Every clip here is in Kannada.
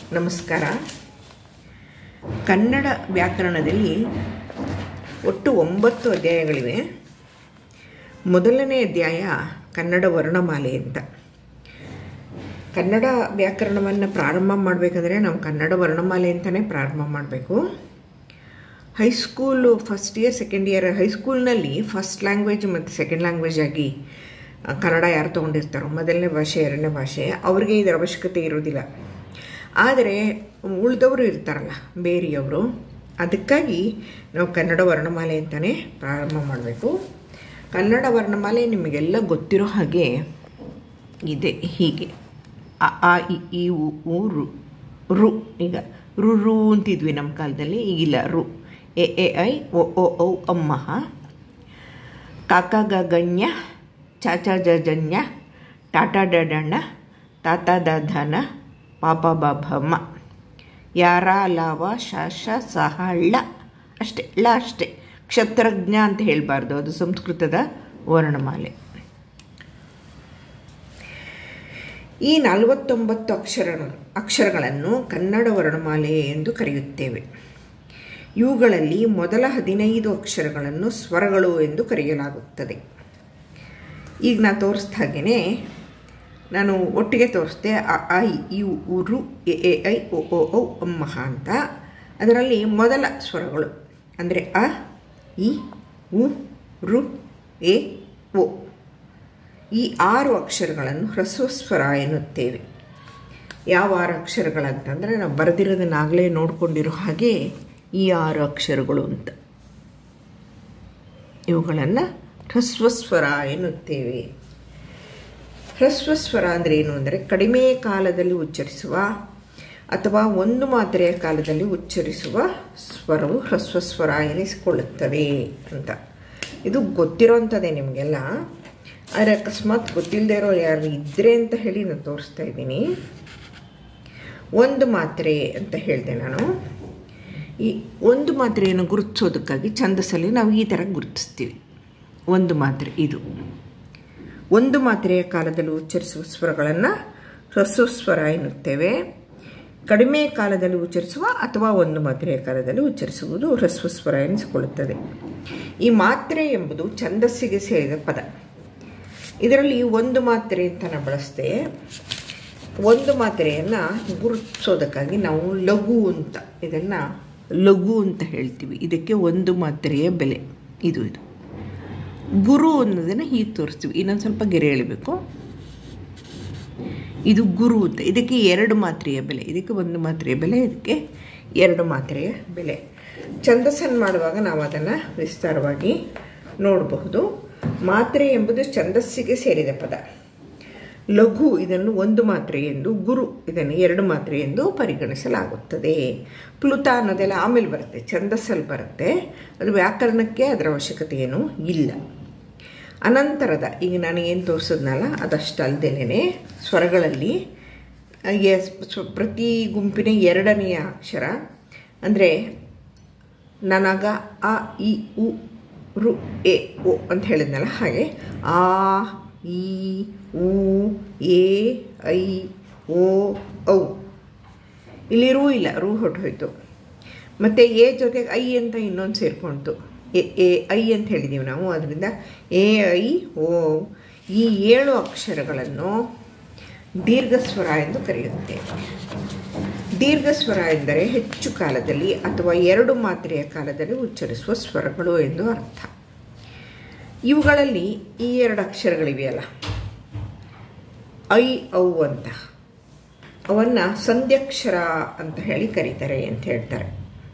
ನಮಸ್ಕಾರ ಕನ್ನಡ ವ್ಯಾಕರಣದಲ್ಲಿ ಒಟ್ಟು ಒಂಬತ್ತು ಅಧ್ಯಾಯಗಳಿವೆ ಮೊದಲನೇ ಅಧ್ಯಾಯ ಕನ್ನಡ ವರ್ಣಮಾಲೆ ಅಂತ ಕನ್ನಡ ವ್ಯಾಕರಣವನ್ನು ಪ್ರಾರಂಭ ಮಾಡಬೇಕಂದ್ರೆ ನಾವು ಕನ್ನಡ ವರ್ಣಮಾಲೆ ಅಂತಲೇ ಪ್ರಾರಂಭ ಮಾಡಬೇಕು high school first year second year ಹೈಸ್ಕೂಲ್ನಲ್ಲಿ ಫಸ್ಟ್ ಲ್ಯಾಂಗ್ವೇಜ್ ಮತ್ತು ಸೆಕೆಂಡ್ ಲ್ಯಾಂಗ್ವೇಜ್ ಆಗಿ ಆ, ಕನ್ನಡ ಯಾರು ತೊಗೊಂಡಿರ್ತಾರೋ ಮೊದಲನೇ ಭಾಷೆ ಎರಡನೇ ಭಾಷೆ ಅವರಿಗೆ ಇದರ ಅವಶ್ಯಕತೆ ಇರೋದಿಲ್ಲ ಆದರೆ ಉಳಿದವರು ಇರ್ತಾರಲ್ಲ ಬೇರೆಯವರು ಅದಕ್ಕಾಗಿ ನಾವು ಕನ್ನಡ ವರ್ಣಮಾಲೆ ಅಂತಲೇ ಪ್ರಾರಂಭ ಮಾಡಬೇಕು ಕನ್ನಡ ವರ್ಣಮಾಲೆ ನಿಮಗೆಲ್ಲ ಗೊತ್ತಿರೋ ಹಾಗೆ ಇದೆ ಹೀಗೆ ಅ ಆ ಇ ಈ ಉ ಊ ರು ರು ಈಗ ರು ರು ಅಂತಿದ್ವಿ ನಮ್ಮ ಕಾಲದಲ್ಲಿ ಈಗಿಲ್ಲ ರು ಎ ಎ ಐ ಒ ಒ ಔ ಅಮ್ಮಹ ಕಾಕ ಗ ಗಣ್ಯ ಚಾಚ ಜ ಜನ್ಯ ಟಾಟಾ ಡಡಣ್ಣ ತಾತ ದ ಧನ ಪಾಪ ಬ ಭಮ ಯಾರ ಲಾವ ಶಾಶ ಸಹ ಳ ಅಷ್ಟೇ ಳ ಅಷ್ಟೇ ಕ್ಷತ್ರಜ್ಞ ಅಂತ ಹೇಳಬಾರ್ದು ಅದು ಸಂಸ್ಕೃತದ ವರ್ಣಮಾಲೆ ಈ ನಲವತ್ತೊಂಬತ್ತು ಅಕ್ಷರ ಅಕ್ಷರಗಳನ್ನು ಕನ್ನಡ ವರ್ಣಮಾಲೆ ಎಂದು ಕರೆಯುತ್ತೇವೆ ಇವುಗಳಲ್ಲಿ ಮೊದಲ ಹದಿನೈದು ಅಕ್ಷರಗಳನ್ನು ಸ್ವರಗಳು ಎಂದು ಕರೆಯಲಾಗುತ್ತದೆ ಈಗ ನಾನು ತೋರಿಸ್ದ ಹಾಗೆಯೇ ನಾನು ಒಟ್ಟಿಗೆ ತೋರಿಸ್ದೆ ಅ ಆ ಇ ಈ ಉ ರು ಎ ಎ ಐ ಒ ಒ ಔ ಅಮ್ಮಹ ಅಂತ ಅದರಲ್ಲಿ ಮೊದಲ ಸ್ವರಗಳು ಅಂದರೆ ಅ ಇ ಉ ರು ಎ ಒ ಈ ಆರು ಅಕ್ಷರಗಳನ್ನು ಹ್ರಸ್ವಸ್ವರ ಎನ್ನುತ್ತೇವೆ ಯಾವ ಆರು ಅಕ್ಷರಗಳಂತಂದರೆ ನಾವು ಬರೆದಿರೋದನ್ನಾಗಲೇ ನೋಡಿಕೊಂಡಿರೋ ಹಾಗೆ ಈ ಆರು ಅಕ್ಷರಗಳು ಅಂತ ಇವುಗಳನ್ನು ಹ್ರಸ್ವಸ್ವರ ಎನ್ನುತ್ತೇವೆ ಹ್ರಸ್ವಸ್ವರ ಅಂದರೆ ಏನು ಅಂದರೆ ಕಡಿಮೆ ಕಾಲದಲ್ಲಿ ಉಚ್ಚರಿಸುವ ಅಥವಾ ಒಂದು ಮಾತ್ರೆಯ ಕಾಲದಲ್ಲಿ ಉಚ್ಚರಿಸುವ ಸ್ವರವು ಹ್ರಸ್ವಸ್ವರ ಎನಿಸಿಕೊಳ್ಳುತ್ತವೆ ಅಂತ ಇದು ಗೊತ್ತಿರೋಂಥದ್ದೇ ನಿಮಗೆಲ್ಲ ಆದರೆ ಅಕಸ್ಮಾತ್ ಗೊತ್ತಿಲ್ಲದೆ ಇರೋ ಯಾರು ಇದ್ದರೆ ಅಂತ ಹೇಳಿ ನಾನು ತೋರಿಸ್ತಾ ಇದ್ದೀನಿ ಒಂದು ಮಾತ್ರೆ ಅಂತ ಹೇಳಿದೆ ನಾನು ಈ ಒಂದು ಮಾತ್ರೆಯನ್ನು ಗುರುತಿಸೋದಕ್ಕಾಗಿ ಛಂದಸ್ಸಲ್ಲಿ ನಾವು ಈ ಥರ ಗುರುತಿಸ್ತೀವಿ ಒಂದು ಮಾತ್ರೆ ಇದು ಒಂದು ಮಾತ್ರೆಯ ಕಾಲದಲ್ಲಿ ಉಚ್ಚರಿಸುವ ಸ್ವರಗಳನ್ನು ಹ್ರಸ್ವಸ್ವರ ಎನ್ನುತ್ತೇವೆ ಕಡಿಮೆ ಕಾಲದಲ್ಲಿ ಉಚ್ಚರಿಸುವ ಅಥವಾ ಒಂದು ಮಾತ್ರೆಯ ಕಾಲದಲ್ಲಿ ಉಚ್ಚರಿಸುವುದು ಹ್ರಸ್ವಸ್ವರ ಎನಿಸಿಕೊಳ್ಳುತ್ತದೆ ಈ ಮಾತ್ರೆ ಎಂಬುದು ಛಂದಸ್ಸಿಗೆ ಸೇರಿದ ಪದ ಇದರಲ್ಲಿ ಒಂದು ಮಾತ್ರೆ ಅಂತ ನಾನು ಬಳಸ್ದೆ ಒಂದು ಮಾತ್ರೆಯನ್ನು ಗುರುತಿಸೋದಕ್ಕಾಗಿ ನಾವು ಲಘು ಅಂತ ಇದನ್ನು ಲಘು ಅಂತ ಹೇಳ್ತೀವಿ ಇದಕ್ಕೆ ಒಂದು ಮಾತ್ರೆಯ ಬೆಲೆ ಇದು ಇದು ಗುರು ಅನ್ನೋದನ್ನು ಹೀಗೆ ತೋರಿಸ್ತೀವಿ ಇನ್ನೊಂದು ಸ್ವಲ್ಪ ಗೆರೆ ಎಳಿಬೇಕು ಇದು ಗುರು ಅಂತ ಇದಕ್ಕೆ ಎರಡು ಮಾತ್ರೆಯ ಬೆಲೆ ಇದಕ್ಕೆ ಒಂದು ಮಾತ್ರೆಯ ಬೆಲೆ ಇದಕ್ಕೆ ಎರಡು ಮಾತ್ರೆಯ ಬೆಲೆ ಛಂದಸ್ಸನ್ನು ಮಾಡುವಾಗ ನಾವು ಅದನ್ನು ವಿಸ್ತಾರವಾಗಿ ನೋಡಬಹುದು ಮಾತ್ರೆ ಎಂಬುದು ಛಂದಸ್ಸಿಗೆ ಸೇರಿದ ಪದ ಲಘು ಇದನ್ನು ಒಂದು ಮಾತ್ರೆ ಎಂದು ಗುರು ಇದನ್ನು ಎರಡು ಮಾತ್ರೆ ಎಂದು ಪರಿಗಣಿಸಲಾಗುತ್ತದೆ ಪ್ಲುತ ಅನ್ನೋದೆಲ್ಲ ಆಮೇಲೆ ಬರುತ್ತೆ ಛಂದಸ್ಸಲ್ಲಿ ಬರುತ್ತೆ ಅದು ವ್ಯಾಕರಣಕ್ಕೆ ಅದರ ಅವಶ್ಯಕತೆ ಏನೂ ಇಲ್ಲ ಅನಂತರದ ಈಗ ನಾನು ಏನು ತೋರಿಸಿದ್ನಲ್ಲ ಅದಷ್ಟಲ್ದೇನೆ ಸ್ವರಗಳಲ್ಲಿ ಎಸ್ ಸ್ವ- ಪ್ರತಿ ಗುಂಪಿನ ಎರಡನೆಯ ಅಕ್ಷರ ಅಂದರೆ ನನಗ ಅ ಇ ಉ ರು ಎ ಒ ಅಂತ ಹೇಳಿದ್ನಲ್ಲ ಹಾಗೆ ಆ ಈ ಉ ಎ ಐ ಓ ಔ ಇಲ್ಲಿ ರೂ ಇಲ್ಲ ರೂ ಹೊರಟೋಯ್ತು ಮತ್ತು ಎ ಜೊತೆಗೆ ಐ ಅಂತ ಇನ್ನೊಂದು ಸೇರಿಕೊಂತು ಎ ಎ ಐ ಅಂತ ಹೇಳಿದ್ದೀವಿ ನಾವು ಅದರಿಂದ ಎ ಐ ಓ ಈ ಏಳು ಅಕ್ಷರಗಳನ್ನು ದೀರ್ಘಸ್ವರ ಎಂದು ಕರೆಯುತ್ತೇವೆ ದೀರ್ಘಸ್ವರ ಎಂದರೆ ಹೆಚ್ಚು ಕಾಲದಲ್ಲಿ ಅಥವಾ ಎರಡು ಮಾತ್ರೆಯ ಕಾಲದಲ್ಲಿ ಉಚ್ಚರಿಸುವ ಸ್ವರಗಳು ಎಂದು ಅರ್ಥ ಇವುಗಳಲ್ಲಿ ಈ ಎರಡು ಅಕ್ಷರಗಳಿವೆಯಲ್ಲ ಐ ಔ ಅಂತ ಅವನ್ನು ಸಂಧ್ಯಕ್ಷರ ಅಂತ ಹೇಳಿ ಕರೀತಾರೆ ಅಂತ ಹೇಳ್ತಾರೆ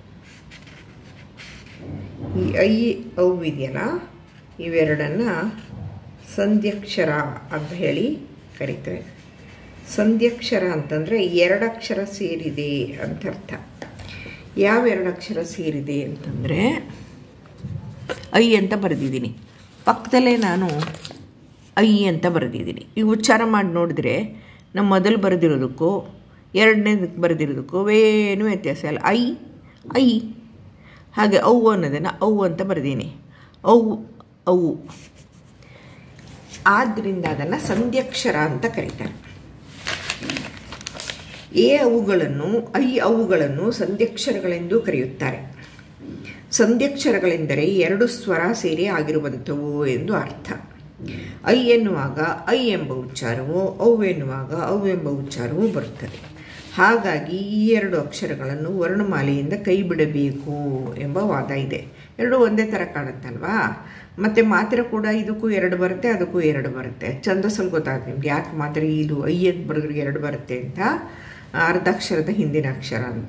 ಈ ಐ ಔ ಇದೆಯಲ್ಲ ಇವೆರಡನ್ನು ಸಂಧ್ಯಕ್ಷರ ಅಂತ ಹೇಳಿ ಕರೀತಾರೆ ಸಂಧ್ಯಕ್ಷರ ಅಂತಂದರೆ ಎರಡಕ್ಷರ ಸೇರಿದೆ ಅಂತ ಅರ್ಥ ಯಾವ ಎರಡು ಅಕ್ಷರ ಸೇರಿದೆ ಅಂತಂದರೆ ಐ ಅಂತ ಬರೆದಿದ್ದೀನಿ ಪಕ್ಕದಲ್ಲೇ ನಾನು ಐ ಅಂತ ಬರೆದಿದ್ದೀನಿ ಈಗ ಉಚ್ಚಾರ ಮಾಡಿ ನೋಡಿದ್ರೆ ನಮ್ಮ ಮೊದಲು ಬರೆದಿರೋದಕ್ಕೂ ಎರಡನೇದಕ್ಕೆ ಬರೆದಿರೋದಕ್ಕೂ ಏನೂ ವ್ಯತ್ಯಾಸ ಇಲ್ಲ ಐ ಐ ಹಾಗೆ ಔ ಅನ್ನೋದನ್ನು ಔ ಅಂತ ಬರೆದೀನಿ ಔ ಔ ಆದ್ದರಿಂದ ಅದನ್ನು ಸಂಧ್ಯಕ್ಷರ ಅಂತ ಕರೀತಾರೆ ಎ ಅವುಗಳನ್ನು ಐ ಅವುಗಳನ್ನು ಸಂಧ್ಯಕ್ಷರಗಳೆಂದು ಕರೆಯುತ್ತಾರೆ ಸಂಧ್ಯಕ್ಷರಗಳೆಂದರೆ ಎರಡು ಸ್ವರ ಸೇರಿ ಆಗಿರುವಂಥವು ಎಂದು ಅರ್ಥ ಐ ಎನ್ನುವಾಗ ಐ ಎಂಬ ಉಚ್ಚಾರವು ಔ ಎನ್ನುವಾಗ ಔ ಎಂಬ ಉಚ್ಚಾರವು ಬರುತ್ತದೆ ಹಾಗಾಗಿ ಈ ಎರಡು ಅಕ್ಷರಗಳನ್ನು ವರ್ಣಮಾಲೆಯಿಂದ ಕೈ ಬಿಡಬೇಕು ಎಂಬ ವಾದ ಇದೆ ಎರಡು ಒಂದೇ ಥರ ಕಾಣುತ್ತಲ್ವಾ ಮತ್ತು ಮಾತ್ರ ಕೂಡ ಇದಕ್ಕೂ ಎರಡು ಬರುತ್ತೆ ಅದಕ್ಕೂ ಎರಡು ಬರುತ್ತೆ ಛಂದಸ್ಸಲ್ಲಿ ಗೊತ್ತಾಗುತ್ತೆ ನಿಮ್ಗೆ ಯಾಕೆ ಮಾತ್ರ ಇದು ಐ ಅಂತ ಬರೆದ್ರೆ ಎರಡು ಬರುತ್ತೆ ಅಂತ ಅರ್ಧಾಕ್ಷರದ ಹಿಂದಿನ ಅಕ್ಷರ ಅಂತ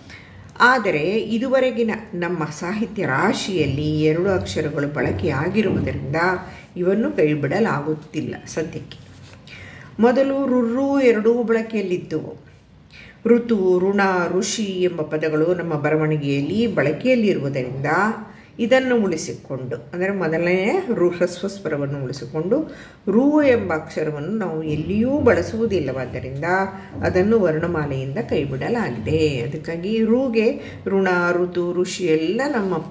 ಆದರೆ ಇದುವರೆಗಿನ ನಮ್ಮ ಸಾಹಿತ್ಯ ರಾಶಿಯಲ್ಲಿ ಎರಡು ಅಕ್ಷರಗಳು ಬಳಕೆಯಾಗಿರುವುದರಿಂದ ಇವನ್ನು ಕೈಬಿಡಲಾಗುತ್ತಿಲ್ಲ ಸದ್ಯಕ್ಕೆ ಮೊದಲು ರುರು ಎರಡೂ ಬಳಕೆಯಲ್ಲಿದ್ದವು ಋತು ಋಣ ಋಷಿ ಎಂಬ ಪದಗಳು ನಮ್ಮ ಬರವಣಿಗೆಯಲ್ಲಿ ಬಳಕೆಯಲ್ಲಿರುವುದರಿಂದ ಇದನ್ನು ಉಳಿಸಿಕೊಂಡು ಅಂದರೆ ಮೊದಲನೇ ರು ಹ್ರಸ್ವಸ್ವರವನ್ನು ಉಳಿಸಿಕೊಂಡು ರು ಎಂಬ ಅಕ್ಷರವನ್ನು ನಾವು ಎಲ್ಲಿಯೂ ಬಳಸುವುದಿಲ್ಲವಾದ್ದರಿಂದ ಅದನ್ನು ವರ್ಣಮಾಲೆಯಿಂದ ಕೈಬಿಡಲಾಗಿದೆ ಅದಕ್ಕಾಗಿ ರುಗೆ ಋಣ ಋತು ಋಷಿ ಎಲ್ಲ ನಮ್ಮ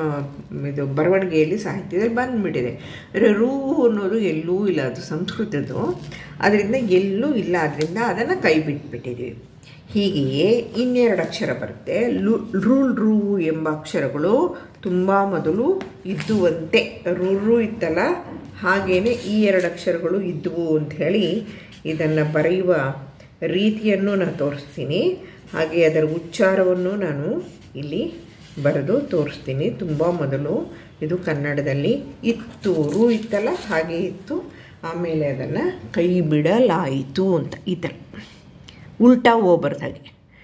ಇದು ಬರವಣಿಗೆಯಲ್ಲಿ ಸಾಹಿತ್ಯದಲ್ಲಿ ಬಂದುಬಿಟ್ಟಿದೆ ಅಂದರೆ ರು ಅನ್ನೋದು ಎಲ್ಲೂ ಇಲ್ಲ ಅದು ಸಂಸ್ಕೃತದ್ದು ಅದರಿಂದ ಎಲ್ಲೂ ಇಲ್ಲ ಅದರಿಂದ ಅದನ್ನು ಕೈ ಬಿಟ್ಬಿಟ್ಟಿದ್ದೀವಿ ಹೀಗೆಯೇ ಇನ್ನೆರಡು ಅಕ್ಷರ ಬರುತ್ತೆ ಲು ರುಳ್ ರು ಎಂಬ ಅಕ್ಷರಗಳು ತುಂಬ ಮೊದಲು ಇದ್ದುವಂತೆ ರು ಇತ್ತಲ್ಲ ಹಾಗೇನೆ ಈ ಎರಡು ಅಕ್ಷರಗಳು ಇದ್ದುವು ಅಂಥೇಳಿ ಇದನ್ನು ಬರೆಯುವ ರೀತಿಯನ್ನು ನಾನು ತೋರಿಸ್ತೀನಿ ಹಾಗೆ ಅದರ ಉಚ್ಚಾರವನ್ನು ನಾನು ಇಲ್ಲಿ ಬರೆದು ತೋರಿಸ್ತೀನಿ ತುಂಬ ಮೊದಲು ಇದು ಕನ್ನಡದಲ್ಲಿ ಇತ್ತು ರು ಇತ್ತಲ್ಲ ಹಾಗೆ ಇತ್ತು ಆಮೇಲೆ ಅದನ್ನು ಕೈ ಬಿಡಲಾಯಿತು ಅಂತ ಈ ಥರ ಉಲ್ಟಾ ಓ ಬರ್ದಾಗೆ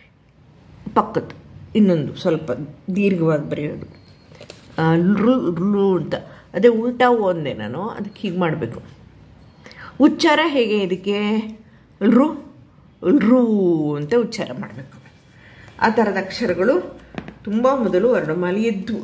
ಪಕ್ಕದ್ದು ಇನ್ನೊಂದು ಸ್ವಲ್ಪ ದೀರ್ಘವಾಗಿ ಬರೆಯೋದು ರು ರು ಅಂತ ಅದೇ ಉಲ್ಟಾ ಓ ಅಂದೆ ನಾನು ಅದಕ್ಕೆ ಹೀಗೆ ಮಾಡಬೇಕು ಉಚ್ಚಾರ ಹೇಗೆ ಇದಕ್ಕೆ ರು ರು ಅಂತ ಉಚ್ಚಾರ ಮಾಡಬೇಕು ಆ ಥರದ ಅಕ್ಷರಗಳು ತುಂಬ ಮೊದಲು ವರ್ಣಮಾಲೆ ಇದ್ದವು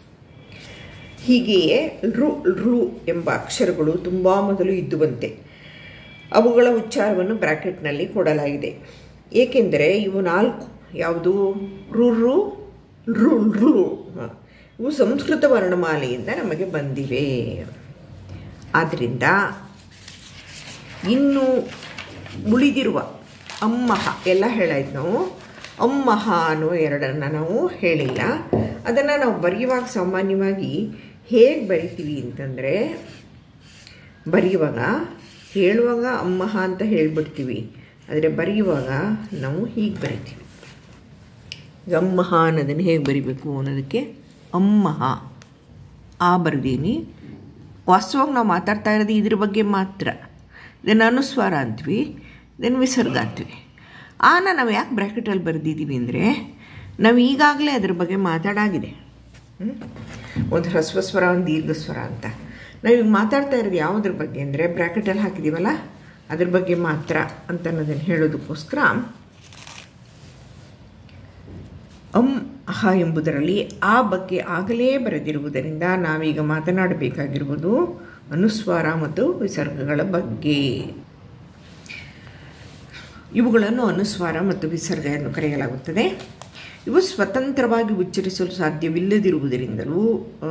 ಹೀಗೆಯೇ ರು ರು ಎಂಬ ಅಕ್ಷರಗಳು ತುಂಬ ಮೊದಲು ಇದ್ದುವಂತೆ ಅವುಗಳ ಉಚ್ಚಾರವನ್ನು ಬ್ರ್ಯಾಕೆಟ್ನಲ್ಲಿ ಕೊಡಲಾಗಿದೆ ಏಕೆಂದರೆ ಇವು ನಾಲ್ಕು ಯಾವುದು ರು ರು ರು ರು ಇವು ಸಂಸ್ಕೃತ ವರ್ಣಮಾಲೆಯಿಂದ ನಮಗೆ ಬಂದಿವೆ ಆದ್ದರಿಂದ ಇನ್ನು ಉಳಿದಿರುವ ಅಮ್ಮಹ ಎಲ್ಲ ಹೇಳಾಯ್ತು ನಾವು ಅಮ್ಮಹ ಅನ್ನೋ ಎರಡನ್ನು ನಾವು ಹೇಳಿಲ್ಲ ಅದನ್ನು ನಾವು ಬರೆಯುವಾಗ ಸಾಮಾನ್ಯವಾಗಿ ಹೇಗೆ ಬರಿತೀವಿ ಅಂತಂದರೆ ಬರೆಯುವಾಗ ಹೇಳುವಾಗ ಅಮ್ಮಹ ಅಂತ ಹೇಳಿಬಿಡ್ತೀವಿ ಆದರೆ ಬರೆಯುವಾಗ ನಾವು ಹೀಗೆ ಬರಿತೀವಿ ಅಮ್ಮಹ ಅನ್ನೋದನ್ನು ಹೇಗೆ ಬರಿಬೇಕು ಅನ್ನೋದಕ್ಕೆ ಅಮ್ಮಹ ಆ ಬರೆದೀನಿ ವಾಸ್ತವವಾಗಿ ನಾವು ಮಾತಾಡ್ತಾ ಇರೋದು ಇದ್ರ ಬಗ್ಗೆ ಮಾತ್ರ ಇದನ್ನು ಅನುಸ್ವಾರ ಅಂತೀವಿ ಇದನ್ನು ವಿಸರ್ಗ ಅಂತೀವಿ ಆನ ನಾವು ಯಾಕೆ ಬ್ರ್ಯಾಕೆಟಲ್ಲಿ ಬರೆದಿದ್ದೀವಿ ಅಂದರೆ ನಾವು ಈಗಾಗಲೇ ಅದ್ರ ಬಗ್ಗೆ ಮಾತಾಡಾಗಿದೆ ಒಂದು ಹ್ರಸ್ವ ಸ್ವರ ಒಂದು ದೀರ್ಘ ಸ್ವರ ಅಂತ ನಾವೀಗ ಮಾತಾಡ್ತಾ ಇರೋದು ಯಾವುದ್ರ ಬಗ್ಗೆ ಅಂದರೆ ಬ್ರ್ಯಾಕೆಟಲ್ಲಿ ಹಾಕಿದ್ದೀವಲ್ಲ ಅದ್ರ ಬಗ್ಗೆ ಮಾತ್ರ ಅಂತ ಅನ್ನೋದನ್ನು ಹೇಳೋದಕ್ಕೋಸ್ಕರ ಅಂ ಅಹ ಎಂಬುದರಲ್ಲಿ ಆ ಬಗ್ಗೆ ಆಗಲೇ ಬರೆದಿರುವುದರಿಂದ ನಾವೀಗ ಮಾತನಾಡಬೇಕಾಗಿರುವುದು ಅನುಸ್ವಾರ ಮತ್ತು ವಿಸರ್ಗಗಳ ಬಗ್ಗೆ ಇವುಗಳನ್ನು ಅನುಸ್ವಾರ ಮತ್ತು ವಿಸರ್ಗ ಎಂದು ಕರೆಯಲಾಗುತ್ತದೆ ಇವು ಸ್ವತಂತ್ರವಾಗಿ ಉಚ್ಚರಿಸಲು ಸಾಧ್ಯವಿಲ್ಲದಿರುವುದರಿಂದಲೂ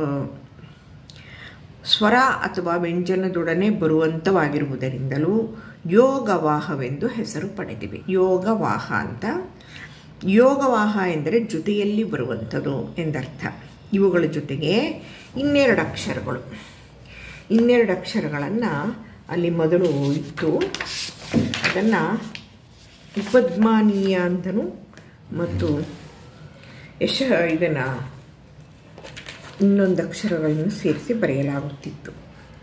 ಸ್ವರ ಅಥವಾ ವ್ಯಂಜನದೊಡನೆ ಬರುವಂಥವಾಗಿರುವುದರಿಂದಲೂ ಯೋಗವಾಹವೆಂದು ಹೆಸರು ಪಡೆದಿವೆ ಯೋಗವಾಹ ಅಂತ ಯೋಗವಾಹ ಎಂದರೆ ಜೊತೆಯಲ್ಲಿ ಬರುವಂಥದ್ದು ಎಂದರ್ಥ ಇವುಗಳ ಜೊತೆಗೆ ಇನ್ನೆರಡು ಅಕ್ಷರಗಳು ಇನ್ನೆರಡು ಅಕ್ಷರಗಳನ್ನು ಅಲ್ಲಿ ಮೊದಲು ಇತ್ತು ಅದನ್ನು ಉಪದ್ಮಾನೀಯ ಅಂತಲೂ ಮತ್ತು ಯಶ ಇದನ್ನು ಇನ್ನೊಂದು ಅಕ್ಷರಗಳನ್ನು ಸೇರಿಸಿ ಬರೆಯಲಾಗುತ್ತಿತ್ತು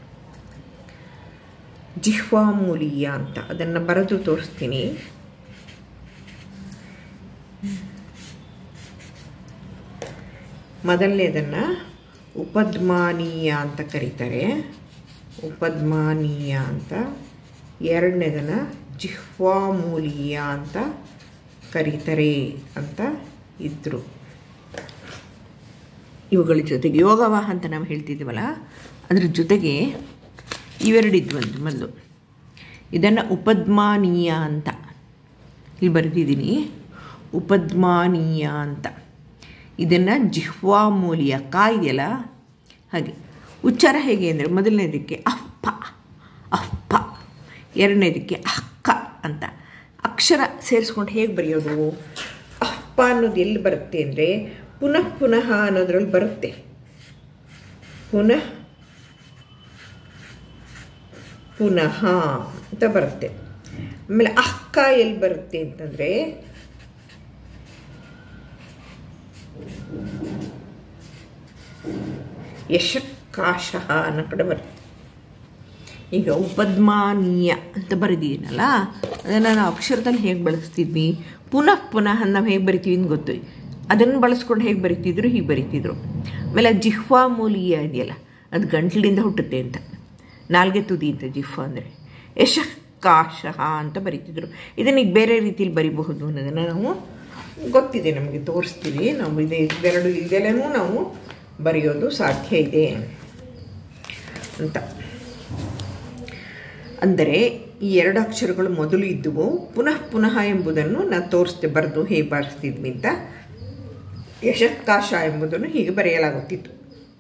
ಜಿಹ್ವಾಮೂಲೀಯ ಅಂತ ಅದನ್ನು ಬರೆದು ತೋರಿಸ್ತೀನಿ ಮೊದಲನೇದನ್ನು ಉಪದ್ಮಾನೀಯ ಅಂತ ಕರೀತಾರೆ ಉಪದ್ಮಾನೀಯ ಅಂತ ಎರಡನೇದನ್ನು ಜಿಹ್ವಾಮೂಲೀಯ ಅಂತ ಕರೀತಾರೆ ಅಂತ ಇದ್ದರು ಇವುಗಳ ಜೊತೆಗೆ ಯೋಗವಾಹ ಅಂತ ನಾವು ಹೇಳ್ತಿದ್ದೀವಲ್ಲ ಅದ್ರ ಜೊತೆಗೆ ಇವೆರಡಿದ್ವಂದು ಮೊದಲು ಇದನ್ನು ಉಪದ್ಮಾನೀಯ ಅಂತ ಇಲ್ಲಿ ಬರೆದಿದ್ದೀನಿ ಉಪದ್ಮಾನೀಯ ಅಂತ ಇದನ್ನು ಜಿಹ್ವಾಮೂಲಿಯ ಕಾ ಇದೆಯಲ್ಲ ಹಾಗೆ ಉಚ್ಚಾರ ಹೇಗೆ ಅಂದರೆ ಮೊದಲನೇದಕ್ಕೆ ಅಪ್ಪ ಅಪ್ಪ ಎರಡನೇದಕ್ಕೆ ಅಕ್ಕ ಅಂತ ಅಕ್ಕ ಅಕ್ಷರ ಸೇರಿಸ್ಕೊಂಡು ಹೇಗೆ ಬರೆಯೋದು ಅಪ್ಪ ಅನ್ನೋದು ಎಲ್ಲಿ ಬರುತ್ತೆ ಅಂದರೆ ಪುನಃ ಪುನಃ ಅನ್ನೋದ್ರಲ್ಲಿ ಬರುತ್ತೆ ಪುನಃ ಪುನಃ ಅಂತ ಬರುತ್ತೆ ಆಮೇಲೆ ಅಕ್ಕ ಎಲ್ಲಿ ಬರುತ್ತೆ ಅಂತಂದರೆ ಯಶಕ್ಕಾಶಃ ಅನ್ನೋ ಕಡೆ ಬರುತ್ತೆ ಈಗ ಉಪದ್ಮಾನೀಯ ಅಂತ ಬರೆದಿದ್ದೀನಲ್ಲ ಅದನ್ನು ನಾವು ಅಕ್ಷರದಲ್ಲಿ ಹೇಗೆ ಬಳಸ್ತಿದ್ವಿ ಪುನಃ ಪುನಃ ನಾವು ಹೇಗೆ ಬರಿತೀವಿ ಅಂತ ಗೊತ್ತು ಅದನ್ನು ಬಳಸ್ಕೊಂಡು ಹೇಗೆ ಬರಿತಿದ್ರು ಹೀಗೆ ಬರಿತಿದ್ರು ಆಮೇಲೆ ಜಿಹ್ವಾ ಮೂಲೀಯ ಇದೆಯಲ್ಲ ಅದು ಗಂಟ್ಲಿಂದ ಹುಟ್ಟುತ್ತೆ ಅಂತ ನಾಲ್ಗೆ ತುದಿ ಅಂತ ಜಿಹ್ವಾ ಅಂದರೆ ಯಶಕ್ಕಾಶಃ ಅಂತ ಬರಿತಿದ್ರು ಇದನ್ನು ಈಗ ಬೇರೆ ರೀತಿಯಲ್ಲಿ ಬರಿಬಹುದು ಅನ್ನೋದನ್ನು ನಾವು ಗೊತ್ತಿದೆ ನಮಗೆ ತೋರಿಸ್ತೀವಿ ನಾವು ಇದೆ ಇದೆರಡು ಇದೆಲ್ಲನೂ ನಾವು ಬರೆಯೋದು ಸಾಧ್ಯ ಇದೆ ಅಂತ ಅಂದರೆ ಈ ಎರಡು ಅಕ್ಷರಗಳು ಮೊದಲು ಇದ್ದುವು ಪುನಃ ಪುನಃ ಎಂಬುದನ್ನು ನಾನು ತೋರಿಸ್ದೆ ಬರೆದು ಹೇಗೆ ಬರೆಸ್ತಿದ್ವಿ ಅಂತ ಯಶಕ್ಕಾಶ ಎಂಬುದನ್ನು ಹೀಗೆ ಬರೆಯಲಾಗುತ್ತಿತ್ತು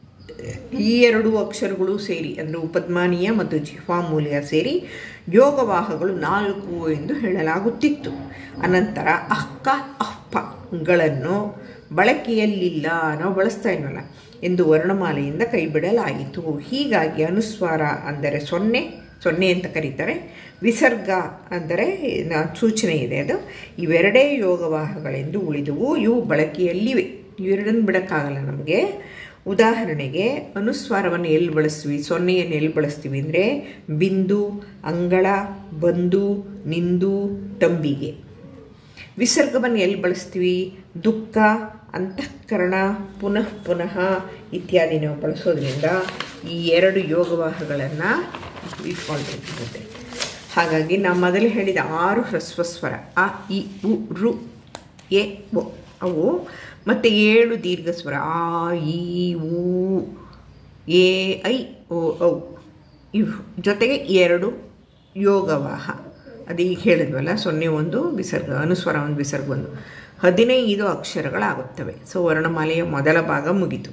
ಈ ಎರಡು ಅಕ್ಷರಗಳು ಸೇರಿ ಅಂದರೆ ಉಪದ್ಮಾನೀಯ ಮತ್ತು ಜಿಹ್ವಾಮೂಲ್ಯ ಸೇರಿ ಯೋಗವಾಹಗಳು ನಾಲ್ಕು ಎಂದು ಹೇಳಲಾಗುತ್ತಿತ್ತು ಅನಂತರ ಅಕ್ಕ ಅಪ್ಪಗಳನ್ನು ಬಳಕೆಯಲ್ಲಿಲ್ಲ ನಾವು ಬಳಸ್ತಾ ಇಲ್ವಲ್ಲ ಎಂದು ವರ್ಣಮಾಲೆಯಿಂದ ಕೈಬಿಡಲಾಯಿತು ಹೀಗಾಗಿ ಅನುಸ್ವಾರ ಅಂದರೆ ಸೊನ್ನೆ ಸೊನ್ನೆ ಅಂತ ಕರೀತಾರೆ ವಿಸರ್ಗ ಅಂದರೆ ಸೂಚನೆ ಇದೆ ಅದು ಇವೆರಡೇ ಯೋಗವಾಹಗಳೆಂದು ಉಳಿದುವು ಇವು ಬಳಕೆಯಲ್ಲಿವೆ ಇವೆರಡನ್ನು ಬಿಡೋಕ್ಕಾಗಲ್ಲ ನಮಗೆ ಉದಾಹರಣೆಗೆ ಅನುಸ್ವಾರವನ್ನು ಎಲ್ಲಿ ಬಳಸ್ತೀವಿ ಸೊನ್ನೆಯನ್ನು ಎಲ್ಲಿ ಬಳಸ್ತೀವಿ ಅಂದರೆ ಬಿಂದು ಅಂಗಳ ಬಂದು ನಿಂದು ತಂಬಿಗೆ ವಿಸರ್ಗವನ್ನು ಎಲ್ಲಿ ಬಳಸ್ತೀವಿ ದುಃಖ ಅಂತಃಕರಣ ಪುನಃ ಪುನಃ ಇತ್ಯಾದಿ ನಾವು ಬಳಸೋದ್ರಿಂದ ಈ ಎರಡು ಯೋಗವಾಹಗಳನ್ನು ಇಟ್ಕೊಳ್ಬೇಕಾಗುತ್ತೆ ಹಾಗಾಗಿ ನಾವು ಮೊದಲು ಹೇಳಿದ ಆರು ಹ್ರಸ್ವ ಸ್ವರ ಅ ಇ ಉ ರು ಎ ಒ ಅವು ಮತ್ತು ಏಳು ದೀರ್ಘ ಸ್ವರ ಆ ಇ ಉ ಎ ಐ ಓ ಔ ಇವು ಜೊತೆಗೆ ಎರಡು ಯೋಗವಾಹ ಅದು ಈಗ ಹೇಳಿದ್ವಲ್ಲ ಸೊನ್ನೆ ಒಂದು ವಿಸರ್ಗ ಅನುಸ್ವರ ಒಂದು ವಿಸರ್ಗ ಒಂದು ಹದಿನೈದು ಅಕ್ಷರಗಳಾಗುತ್ತವೆ ಸೊ ವರ್ಣಮಾಲೆಯ ಮೊದಲ ಭಾಗ ಮುಗಿತು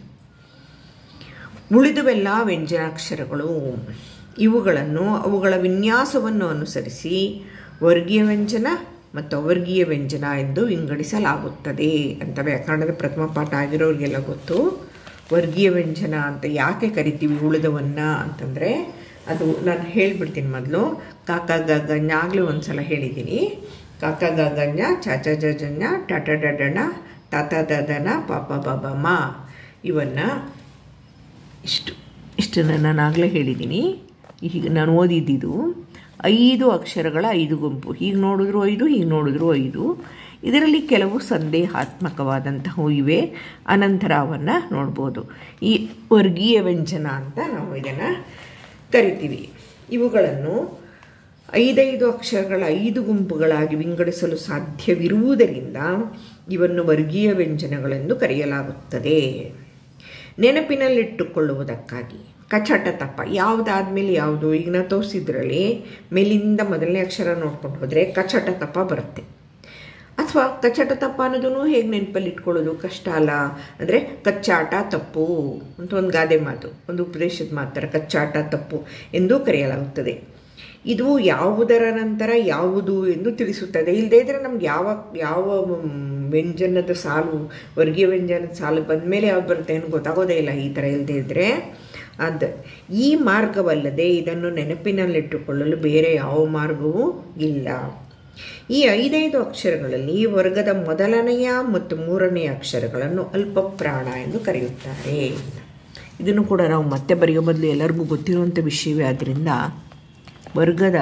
ಉಳಿದುವೆಲ್ಲ ವ್ಯಂಜನಾಕ್ಷರಗಳು ಇವುಗಳನ್ನು ಅವುಗಳ ವಿನ್ಯಾಸವನ್ನು ಅನುಸರಿಸಿ ವರ್ಗೀಯ ವ್ಯಂಜನ ಮತ್ತು ಅವರ್ಗೀಯ ವ್ಯಂಜನ ಎಂದು ವಿಂಗಡಿಸಲಾಗುತ್ತದೆ ಅಂತ ವ್ಯಾಕರಣದ ಪ್ರಥಮ ಪಾಠ ಆಗಿರೋರಿಗೆಲ್ಲ ಗೊತ್ತು ವರ್ಗೀಯ ವ್ಯಂಜನ ಅಂತ ಯಾಕೆ ಕರಿತೀವಿ ಉಳಿದವನ್ನು ಅಂತಂದರೆ ಅದು ನಾನು ಹೇಳಿಬಿಡ್ತೀನಿ ಮೊದಲು ಕಾಕ ಗಗಣ್ಣ ಆಗಲೇ ಒಂದು ಸಲ ಹೇಳಿದ್ದೀನಿ ಕಾಕ ಗಗಣ್ಣ ಚಾಚ ಜಜಣ್ಣ ಟಾಟ ಡಡಣ ತಾತ ದದನ ಪಾಪ ಬಾಬಮ್ಮ ಇವನ್ನು ಇಷ್ಟು ಇಷ್ಟನ್ನು ನಾನು ಆಗಲೇ ಹೇಳಿದ್ದೀನಿ ಈಗ ನಾನು ಓದಿದ್ದಿದ್ದು ಐದು ಅಕ್ಷರಗಳ ಐದು ಗುಂಪು ಹೀಗೆ ನೋಡಿದ್ರು ಐದು ಹೀಗೆ ನೋಡಿದ್ರು ಐದು ಇದರಲ್ಲಿ ಕೆಲವು ಸಂದೇಹಾತ್ಮಕವಾದಂತಹವು ಇವೆ ಅನಂತರ ಅವನ್ನು ನೋಡ್ಬೋದು ಈ ವರ್ಗೀಯ ವ್ಯಂಜನ ಅಂತ ನಾವು ಇದನ್ನು ಕರಿತೀವಿ ಇವುಗಳನ್ನು ಐದೈದು ಅಕ್ಷರಗಳ ಐದು ಗುಂಪುಗಳಾಗಿ ವಿಂಗಡಿಸಲು ಸಾಧ್ಯವಿರುವುದರಿಂದ ಇವನ್ನು ವರ್ಗೀಯ ವ್ಯಂಜನಗಳೆಂದು ಕರೆಯಲಾಗುತ್ತದೆ ನೆನಪಿನಲ್ಲಿಟ್ಟುಕೊಳ್ಳುವುದಕ್ಕಾಗಿ ಕಚಟ ತಪ್ಪ ಯಾವುದಾದ್ಮೇಲೆ ಯಾವುದು ಈಗ ನಾವು ತೋರಿಸಿದ್ರಲ್ಲಿ ಮೇಲಿಂದ ಮೊದಲನೇ ಅಕ್ಷರ ನೋಡ್ಕೊಂಡು ಹೋದರೆ ಕಚಟ ತಪ್ಪ ಬರುತ್ತೆ ಅಥವಾ ಕಚ್ಚಟ ತಪ್ಪ ಅನ್ನೋದನ್ನು ಹೇಗೆ ನೆನಪಲ್ಲಿ ಇಟ್ಕೊಳ್ಳೋದು ಕಷ್ಟ ಅಲ್ಲ ಅಂದರೆ ಕಚ್ಚಾಟ ತಪ್ಪು ಅಂತ ಒಂದು ಗಾದೆ ಮಾತು ಒಂದು ಉಪದೇಶದ ಮಾತರ ಕಚ್ಚಾಟ ತಪ್ಪು ಎಂದು ಕರೆಯಲಾಗುತ್ತದೆ ಇದು ಯಾವುದರ ನಂತರ ಯಾವುದು ಎಂದು ತಿಳಿಸುತ್ತದೆ ಇಲ್ಲದೇ ಇದ್ದರೆ ನಮ್ಗೆ ಯಾವ ಯಾವ ವ್ಯಂಜನದ ಸಾಲು ವರ್ಗೀಯ ವ್ಯಂಜನದ ಸಾಲು ಬಂದ ಮೇಲೆ ಯಾವ್ದು ಬರುತ್ತೆ ಏನು ಗೊತ್ತಾಗೋದೇ ಇಲ್ಲ ಈ ಥರ ಇಲ್ಲದೇ ಇದ್ದರೆ ಅದು ಈ ಮಾರ್ಗವಲ್ಲದೆ ಇದನ್ನು ನೆನಪಿನಲ್ಲಿಟ್ಟುಕೊಳ್ಳಲು ಬೇರೆ ಯಾವ ಮಾರ್ಗವೂ ಇಲ್ಲ ಈ ಐದೈದು ಅಕ್ಷರಗಳಲ್ಲಿ ವರ್ಗದ ಮೊದಲನೆಯ ಮತ್ತು ಮೂರನೆಯ ಅಕ್ಷರಗಳನ್ನು ಅಲ್ಪಪ್ರಾಣ ಎಂದು ಕರೆಯುತ್ತಾರೆ ಇದನ್ನು ಕೂಡ ನಾವು ಮತ್ತೆ ಬರೆಯೋ ಬದಲು ಎಲ್ಲರಿಗೂ ಗೊತ್ತಿರುವಂಥ ವಿಷಯವೇ ಆದ್ದರಿಂದ ವರ್ಗದ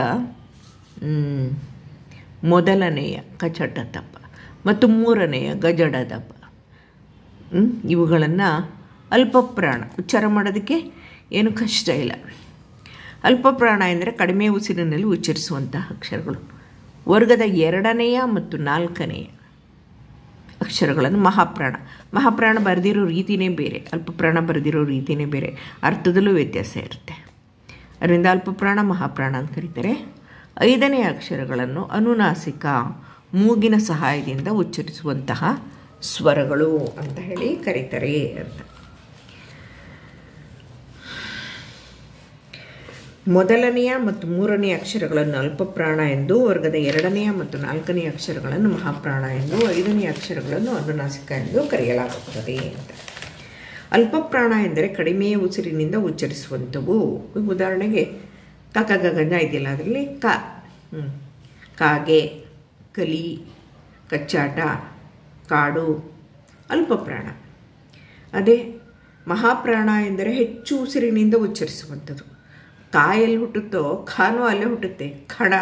ಮೊದಲನೆಯ ಕಚಟ ತಪ್ಪ ಮತ್ತು ಮೂರನೆಯ ಗಜಡ ದಪ್ಪ ಇವುಗಳನ್ನು ಅಲ್ಪಪ್ರಾಣ ಉಚ್ಚಾರ ಮಾಡೋದಕ್ಕೆ ಏನು ಕಷ್ಟ ಇಲ್ಲ ಅಲ್ಪಪ್ರಾಣ ಎಂದರೆ ಕಡಿಮೆ ಉಸಿರಿನಲ್ಲಿ ಉಚ್ಚರಿಸುವಂತಹ ಅಕ್ಷರಗಳು ವರ್ಗದ ಎರಡನೆಯ ಮತ್ತು ನಾಲ್ಕನೆಯ ಅಕ್ಷರಗಳನ್ನು ಮಹಾಪ್ರಾಣ ಮಹಾಪ್ರಾಣ ಬರೆದಿರೋ ರೀತಿಯೇ ಬೇರೆ ಅಲ್ಪಪ್ರಾಣ ಬರೆದಿರೋ ರೀತಿಯೇ ಬೇರೆ ಅರ್ಥದಲ್ಲೂ ವ್ಯತ್ಯಾಸ ಇರುತ್ತೆ ಅದರಿಂದ ಅಲ್ಪಪ್ರಾಣ ಮಹಾಪ್ರಾಣ ಅಂತ ಕರೀತಾರೆ ಐದನೇ ಅಕ್ಷರಗಳನ್ನು ಅನುನಾಸಿಕ ಮೂಗಿನ ಸಹಾಯದಿಂದ ಉಚ್ಚರಿಸುವಂತಹ ಸ್ವರಗಳು ಅಂತ ಹೇಳಿ ಕರೀತಾರೆ ಅಂತ ಮೊದಲನೆಯ ಮತ್ತು ಮೂರನೆಯ ಅಕ್ಷರಗಳನ್ನು ಅಲ್ಪಪ್ರಾಣ ಎಂದು ವರ್ಗದ ಎರಡನೆಯ ಮತ್ತು ನಾಲ್ಕನೆಯ ಅಕ್ಷರಗಳನ್ನು ಮಹಾಪ್ರಾಣ ಎಂದು ಐದನೆಯ ಅಕ್ಷರಗಳನ್ನು ಅನುನಾಸಿಕ ಎಂದು ಕರೆಯಲಾಗುತ್ತದೆ ಅಂತ ಅಲ್ಪಪ್ರಾಣ ಎಂದರೆ ಕಡಿಮೆ ಉಸಿರಿನಿಂದ ಉಚ್ಚರಿಸುವಂಥವು ಈಗ ಉದಾಹರಣೆಗೆ ಕಕ ಗಗನ ಇದೆಯಲ್ಲ ಅದರಲ್ಲಿ ಕ ಹ್ಮ್. ಕಾಗೆ ಕಲಿ ಕಚ್ಚಾಟ ಕಾಡು ಅಲ್ಪಪ್ರಾಣ ಅದೇ ಮಹಾಪ್ರಾಣ ಎಂದರೆ ಹೆಚ್ಚು ಉಸಿರಿನಿಂದ ಉಚ್ಚರಿಸುವಂಥದ್ದು ಕಾಯಲ್ಲಿ ಹುಟ್ಟುತ್ತೋ ಖಾನೂ ಅಲ್ಲೇ ಹುಟ್ಟುತ್ತೆ ಖಡ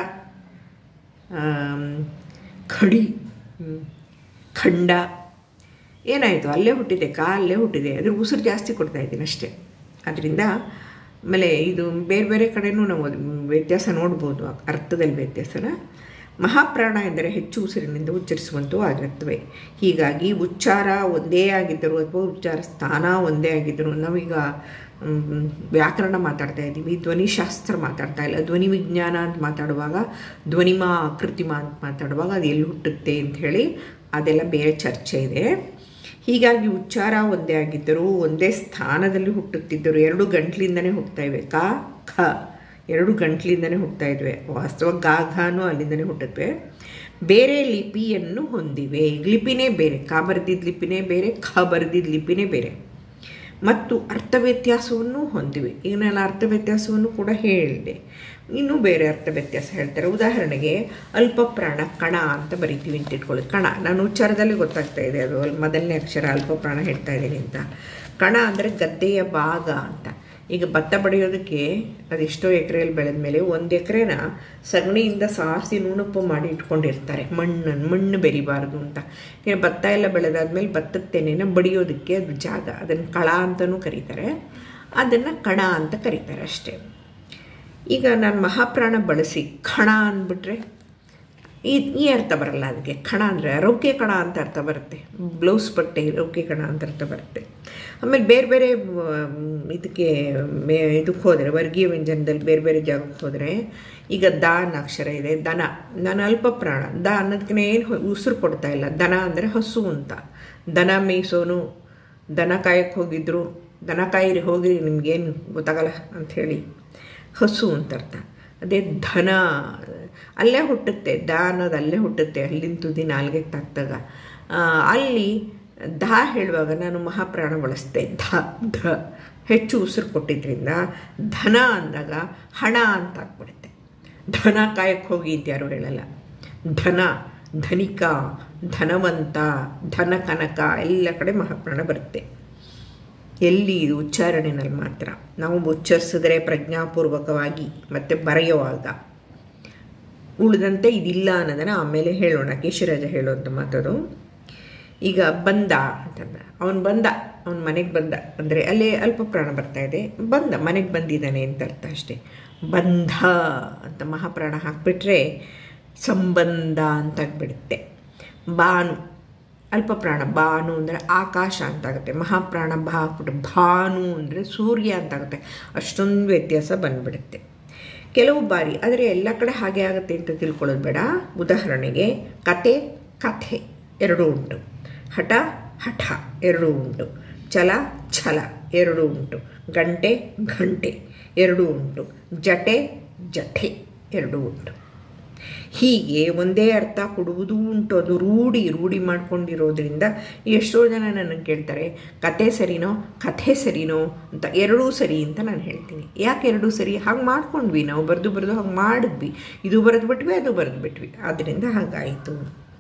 ಆಮ್, ಖಡಿ ಹ್ಮ್, ಖಂಡ ಏನಾಯಿತು ಅಲ್ಲೇ ಹುಟ್ಟಿದೆ ಕಾ ಅಲ್ಲೇ ಹುಟ್ಟಿದೆ ಅದ್ರ ಉಸಿರು ಜಾಸ್ತಿ ಕೊಡ್ತಾ ಇದ್ದೀನಿ ಅಷ್ಟೇ ಅದರಿಂದ ಆಮೇಲೆ ಇದು ಬೇರೆ ಬೇರೆ ಕಡೆನೂ ನಾವು ಅದು ವ್ಯತ್ಯಾಸ ನೋಡ್ಬೋದು ಅರ್ಥದಲ್ಲಿ ವ್ಯತ್ಯಾಸನ ಮಹಾಪ್ರಾಣ ಎಂದರೆ ಹೆಚ್ಚು ಉಸಿರಿನಿಂದ ಉಚ್ಚರಿಸುವಂಥವು ಆಗಿರುತ್ತವೆ ಹೀಗಾಗಿ ಉಚ್ಚಾರ ಒಂದೇ ಆಗಿದ್ದರು ಅಥವಾ ಉಚ್ಚಾರ ಸ್ಥಾನ ಒಂದೇ ಆಗಿದ್ದರು ನಾವೀಗ ಮ್, ವ್ಯಾಕರಣ ಮಾತಾಡ್ತಾ ಇದ್ದೀವಿ ಧ್ವನಿಶಾಸ್ತ್ರ ಮಾತಾಡ್ತಾ ಇಲ್ಲ ಧ್ವನಿ ವಿಜ್ಞಾನ ಅಂತ ಮಾತಾಡುವಾಗ ಧ್ವನಿಮಾ ಕೃತಿಮಾ ಅಂತ ಮಾತಾಡುವಾಗ ಅದು ಎಲ್ಲಿ ಹುಟ್ಟುತ್ತೆ ಅಂತ ಹೇಳಿ ಅದೆಲ್ಲ ಬೇರೆ ಚರ್ಚೆ ಇದೆ ಹೀಗಾಗಿ ಉಚ್ಚಾರ ಒಂದೇ ಆಗಿದ್ದರು ಒಂದೇ ಸ್ಥಾನದಲ್ಲಿ ಹುಟ್ಟುತ್ತಿದ್ದರು ಎರಡು ಗಂಟ್ಲಿಂದನೇ ಹುಟ್ಟುತ್ತಾ ಇವೆ ಕ ಖ ಎರಡು ಗಂಟ್ಲಿಂದನೇ ಹುಟ್ಟುತ್ತಾ ಇದ್ವೆ ವಾಸ್ತವ ಗಾ ಘಾನು ಅಲ್ಲಿಂದನೇ ಹುಟ್ಟುತ್ತವೆ ಬೇರೆ ಲಿಪಿಯನ್ನು ಹೊಂದಿವೆ ಲಿಪಿನೇ ಬೇರೆ ಕಾ ಬರೆದಿದ್ದ ಲಿಪಿನೇ ಬೇರೆ ಖ ಬರೆದಿದ್ದ ಲಿಪಿನೇ ಬೇರೆ ಮತ್ತು ಅರ್ಥ ವ್ಯತ್ಯಾಸವನ್ನು ಹೊಂದಿವೆ ಈಗ ನಾನು ಅರ್ಥ ವ್ಯತ್ಯಾಸವನ್ನು ಕೂಡ ಹೇಳಿದೆ ಇನ್ನೂ ಬೇರೆ ಅರ್ಥ ವ್ಯತ್ಯಾಸ ಹೇಳ್ತಾರೆ ಉದಾಹರಣೆಗೆ ಅಲ್ಪ ಪ್ರಾಣ ಕಣ ಅಂತ ಬರಿತೀವಿ ಅಂತ ಇಟ್ಕೊಳ್ಳಿ ಕಣ ನಾನು ಉಚ್ಚಾರದಲ್ಲಿ ಗೊತ್ತಾಗ್ತಾ ಇದೆ ಅದು ಅಲ್ಲಿ ಮೊದಲನೇ ಅಕ್ಷರ ಅಲ್ಪ ಪ್ರಾಣ ಹೇಳ್ತಾ ಇದ್ದೀನಿ ಅಂತ ಕಣ ಅಂದರೆ ಗದ್ದೆಯ ಭಾಗ ಅಂತ ಈಗ ಭತ್ತ ಬೆಳೆಯೋದಕ್ಕೆ ಅದೆಷ್ಟೋ ಎಕರೆಯಲ್ಲಿ ಬೆಳೆದ ಮೇಲೆ ಒಂದು ಎಕರೆನ ಸಗಣಿಯಿಂದ ಸಾರಿಸಿ ನುಣುಪು ಮಾಡಿ ಇಟ್ಕೊಂಡಿರ್ತಾರೆ ಮಣ್ಣನ್ನು ಮಣ್ಣು ಬೆರಿಬಾರ್ದು ಅಂತ ಈಗ ಭತ್ತ ಎಲ್ಲ ಬೆಳೆದಾದ್ಮೇಲೆ ಭತ್ತದ ತೆನೆನ ಬಡಿಯೋದಕ್ಕೆ ಅದು ಜಾಗ ಅದನ್ನು ಕಳ ಅಂತಲೂ ಕರೀತಾರೆ ಅದನ್ನು ಕಣ ಅಂತ ಕರೀತಾರೆ ಅಷ್ಟೇ ಈಗ ನಾನು ಮಹಾಪ್ರಾಣ ಬಳಸಿ ಖಣ ಅಂದ್ಬಿಟ್ರೆ ಈ ಈ ಅರ್ಥ ಬರಲ್ಲ ಅದಕ್ಕೆ ಕಣ ಅಂದರೆ ರೌಕೆ ಕಣ ಅಂತ ಅರ್ಥ ಬರುತ್ತೆ ಬ್ಲೌಸ್ ಬಟ್ಟೆ ರೌಕೆ ಕಣ ಅಂತ ಅರ್ಥ ಬರುತ್ತೆ ಆಮೇಲೆ ಬೇರೆ ಬೇರೆ ಮ್, ಇದಕ್ಕೆ ಮೇ ಇದಕ್ಕೆ ಹೋದರೆ ವರ್ಗೀಯ ವ್ಯಂಜನದಲ್ಲಿ ಬೇರೆ ಬೇರೆ ಜಾಗಕ್ಕೆ ಹೋದರೆ ಈಗ ದ ಅನ್ನೋ ಅಕ್ಷರ ಇದೆ ದನ ನಾನು ಅಲ್ಪ ಪ್ರಾಣ ದ ಅನ್ನೋದಕ್ಕೆ ಏನು ಉಸಿರು ಕೊಡ್ತಾ ಇಲ್ಲ ದನ ಅಂದರೆ ಹಸು ಅಂತ ದನ ಮೇಯಿಸೋನು ದನ ಕಾಯಕ್ಕೆ ಹೋಗಿದ್ರು ದನ ಕಾಯಿರಿ ಹೋಗಿರಿ ನಿಮ್ಗೇನು ಗೊತ್ತಾಗಲ್ಲ ಅಂಥೇಳಿ ಹಸು ಅಂತ ಅರ್ಥ ಅದೇ ಧನ ಅಲ್ಲೇ ಹುಟ್ಟುತ್ತೆ ದ ಅನ್ನೋದು ಅಲ್ಲೇ ಹುಟ್ಟುತ್ತೆ ಅಲ್ಲಿನ ತುದಿ ನಾಲ್ಗೆಗೆ ತಾಕ್ದಾಗ ಆ, ಅಲ್ಲಿ ಧ ಹೇಳುವಾಗ ನಾನು ಮಹಾಪ್ರಾಣ ಬಳಸ್ತೆ ಧ ಧ ಹೆಚ್ಚು ಉಸಿರು ಕೊಟ್ಟಿದ್ರಿಂದ ಧನ ಅಂದಾಗ ಹಣ ಅಂತ ಆಗ್ಬಿಡುತ್ತೆ ಧನ ಕಾಯಕ್ಕೆ ಹೋಗಿ ಅಂತ ಯಾರು ಹೇಳಲ್ಲ ಧನ ಧನಿಕ ಧನವಂತ ಧನ ಕನಕ ಎಲ್ಲ ಕಡೆ ಮಹಾಪ್ರಾಣ ಬರುತ್ತೆ ಎಲ್ಲಿ ಇದು ಉಚ್ಚಾರಣೆನಲ್ಲಿ ಮಾತ್ರ ನಾವು ಉಚ್ಚರಿಸಿದ್ರೆ ಪ್ರಜ್ಞಾಪೂರ್ವಕವಾಗಿ ಮತ್ತು ಬರೆಯುವಾಗ ಉಳಿದಂತೆ ಇದಿಲ್ಲ ಅನ್ನೋದನ್ನು ಆಮೇಲೆ ಹೇಳೋಣ ಕೇಶರಾಜ ಹೇಳುವಂಥ ಮಾತದು ಈಗ ಬಂದ ಅಂತಂದ ಅವನು ಬಂದ ಅವನ ಮನೆಗೆ ಬಂದ ಅಂದರೆ ಅಲ್ಲೇ ಅಲ್ಪ ಪ್ರಾಣ ಬರ್ತಾ ಇದೆ ಬಂದ ಮನೆಗೆ ಬಂದಿದ್ದಾನೆ ಅಂತ ಅರ್ಥ ಅಷ್ಟೇ ಬಂಧ ಅಂತ ಮಹಾಪ್ರಾಣ ಹಾಕ್ಬಿಟ್ರೆ ಸಂಬಂಧ ಅಂತ ಆಗ್ಬಿಡುತ್ತೆ ಬಾನು ಅಲ್ಪ ಪ್ರಾಣ ಬಾನು ಅಂದರೆ ಆಕಾಶ ಅಂತಾಗುತ್ತೆ ಮಹಾಪ್ರಾಣ ಬಾ ಹಾಕ್ಬಿಟ್ಟು ಭಾನು ಅಂದರೆ ಸೂರ್ಯ ಅಂತಾಗುತ್ತೆ ಅಷ್ಟೊಂದು ವ್ಯತ್ಯಾಸ ಬಂದ್ಬಿಡುತ್ತೆ ಕೆಲವು ಬಾರಿ ಆದರೆ ಎಲ್ಲ ಕಡೆ ಹಾಗೆ ಆಗುತ್ತೆ ಅಂತ ತಿಳ್ಕೊಳ್ಳೋದು ಬೇಡ ಉದಾಹರಣೆಗೆ ಕತೆ ಕಥೆ ಎರಡೂ ಉಂಟು ಹಠ ಹಠ ಎರಡೂ ಉಂಟು ಛಲ ಛಲ ಎರಡೂ ಉಂಟು ಗಂಟೆ ಘಂಟೆ ಎರಡೂ ಉಂಟು ಜಟೆ ಜಠೆ ಎರಡೂ ಉಂಟು ಹೀಗೆ ಒಂದೇ ಅರ್ಥ ಕೊಡುವುದೂ ಉಂಟು ಅದು ರೂಢಿ ರೂಢಿ ಮಾಡ್ಕೊಂಡಿರೋದ್ರಿಂದ ಎಷ್ಟೋ ಜನ ನನಗೆ ಕೇಳ್ತಾರೆ ಕತೆ ಸರಿನೋ ಕಥೆ ಸರಿನೋ ಅಂತ ಎರಡೂ ಸರಿ ಅಂತ ನಾನು ಹೇಳ್ತೀನಿ ಯಾಕೆ ಎರಡೂ ಸರಿ ಹಾಗೆ ಮಾಡ್ಕೊಂಡ್ವಿ ನಾವು ಬರೆದು ಬರೆದು ಹಾಗೆ ಮಾಡಿದ್ವಿ ಇದು ಬರೆದು ಬಿಟ್ವಿ ಅದು ಬರೆದು ಬಿಟ್ವಿ ಆದ್ದರಿಂದ ಹಾಗಾಯಿತು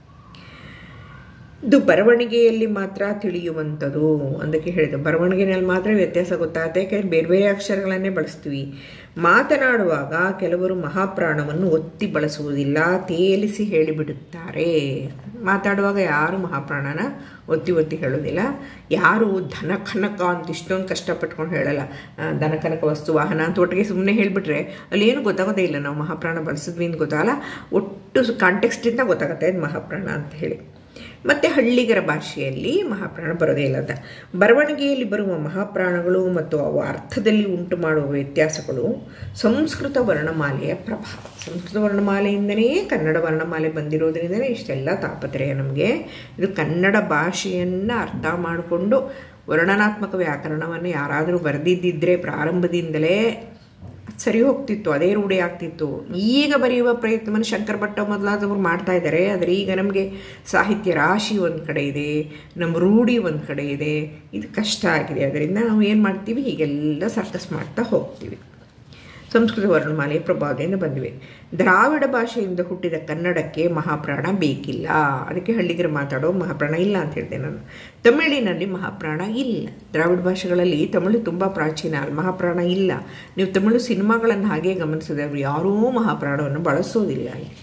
ಇದು ಬರವಣಿಗೆಯಲ್ಲಿ ಮಾತ್ರ ತಿಳಿಯುವಂಥದ್ದು ಅದಕ್ಕೆ ಹೇಳಿದೆ ಬರವಣಿಗೆಯಲ್ಲಿ ಮಾತ್ರ ವ್ಯತ್ಯಾಸ ಗೊತ್ತಾಗುತ್ತೆ ಯಾಕೆಂದರೆ ಬೇರೆ ಬೇರೆ ಅಕ್ಷರಗಳನ್ನೇ ಬಳಸ್ತೀವಿ ಮಾತನಾಡುವಾಗ ಕೆಲವರು ಮಹಾಪ್ರಾಣವನ್ನು ಒತ್ತಿ ಬಳಸುವುದಿಲ್ಲ ತೇಲಿಸಿ ಹೇಳಿಬಿಡುತ್ತಾರೆ ಮಾತಾಡುವಾಗ ಯಾರು ಮಹಾಪ್ರಾಣನ ಒತ್ತಿ ಒತ್ತಿ ಹೇಳೋದಿಲ್ಲ ಯಾರು ಧನ ಕನಕ ಅಂತ ಇಷ್ಟೊಂದು ಕಷ್ಟಪಟ್ಕೊಂಡು ಹೇಳಲ್ಲ ಆ, ದನ ಕನಕ ವಸ್ತು ವಾಹನ ಅಂತ ಒಟ್ಟಿಗೆ ಸುಮ್ಮನೆ ಹೇಳಿಬಿಟ್ರೆ ಅಲ್ಲಿ ಏನು ಗೊತ್ತಾಗೋದೇ ಇಲ್ಲ ನಾವು ಮಹಾಪ್ರಾಣ ಬಳಸಿದ್ವಿ ಅಂತ ಗೊತ್ತಾಗಲ್ಲ ಒಟ್ಟು ಕಾಂಟೆಕ್ಸ್ಟಿಂದ ಗೊತ್ತಾಗುತ್ತೆ ಇದು ಮಹಾಪ್ರಾಣ ಅಂತ ಹೇಳಿ ಮತ್ತು ಹಳ್ಳಿಗರ ಭಾಷೆಯಲ್ಲಿ ಮಹಾಪ್ರಾಣ ಬರೋದೇ ಇಲ್ಲ ಅಂತ ಬರವಣಿಗೆಯಲ್ಲಿ ಬರುವ ಮಹಾಪ್ರಾಣಗಳು ಮತ್ತು ಅವು ಅರ್ಥದಲ್ಲಿ ಉಂಟು ಮಾಡುವ ವ್ಯತ್ಯಾಸಗಳು ಸಂಸ್ಕೃತ ವರ್ಣಮಾಲೆಯ ಪ್ರಭಾವ ಸಂಸ್ಕೃತ ವರ್ಣಮಾಲೆಯಿಂದನೇ ಕನ್ನಡ ವರ್ಣಮಾಲೆ ಬಂದಿರೋದ್ರಿಂದನೇ ಇಷ್ಟೆಲ್ಲ ತಾಪತ್ರಯ ನಮಗೆ ಇದು ಕನ್ನಡ ಭಾಷೆಯನ್ನು ಅರ್ಥ ಮಾಡಿಕೊಂಡು ವರ್ಣನಾತ್ಮಕ ವ್ಯಾಕರಣವನ್ನು ಯಾರಾದರೂ ಬರೆದಿದ್ದಿದ್ರೆ ಪ್ರಾರಂಭದಿಂದಲೇ ಸರಿ ಹೋಗ್ತಿತ್ತು ಅದೇ ರೂಢಿ ಆಗ್ತಿತ್ತು ಈಗ ಬರೆಯುವ ಪ್ರಯತ್ನವನ್ನು ಶಂಕರ ಭಟ್ಟ ಮೊದಲಾದವರು ಮಾಡ್ತಾ ಇದ್ದಾರೆ ಆದರೆ ಈಗ ನಮಗೆ ಸಾಹಿತ್ಯ ರಾಶಿ ಒಂದು ಕಡೆ ಇದೆ ನಮ್ಮ ರೂಢಿ ಒಂದು ಕಡೆ ಇದೆ ಇದು ಕಷ್ಟ ಆಗಿದೆ ಅದರಿಂದ ನಾವು ಏನು ಮಾಡ್ತೀವಿ ಹೀಗೆಲ್ಲ ಸರ್ಕಸ್ ಮಾಡ್ತಾ ಹೋಗ್ತೀವಿ ಸಂಸ್ಕೃತ ವರ್ಣಮಾಲೆ ಪ್ರಭಾವದಿಂದ ಬಂದಿವೆ ದ್ರಾವಿಡ ಭಾಷೆಯಿಂದ ಹುಟ್ಟಿದ ಕನ್ನಡಕ್ಕೆ ಮಹಾಪ್ರಾಣ ಬೇಕಿಲ್ಲ ಅದಕ್ಕೆ ಹಳ್ಳಿಗರು ಮಾತಾಡೋ ಮಹಾಪ್ರಾಣ ಇಲ್ಲ ಅಂತ ಹೇಳಿದೆ ನಾನು ತಮಿಳಿನಲ್ಲಿ ಮಹಾಪ್ರಾಣ ಇಲ್ಲ ದ್ರಾವಿಡ ಭಾಷೆಗಳಲ್ಲಿ ತಮಿಳು ತುಂಬ ಪ್ರಾಚೀನ ಅಲ್ಲಿ ಮಹಾಪ್ರಾಣ ಇಲ್ಲ ನೀವು ತಮಿಳು ಸಿನಿಮಾಗಳನ್ನು ಹಾಗೆ ಗಮನಿಸಿದ್ರೆ ಅವರು ಯಾರೂ ಮಹಾಪ್ರಾಣವನ್ನು ಬಳಸೋದಿಲ್ಲ ಇಲ್ಲಿ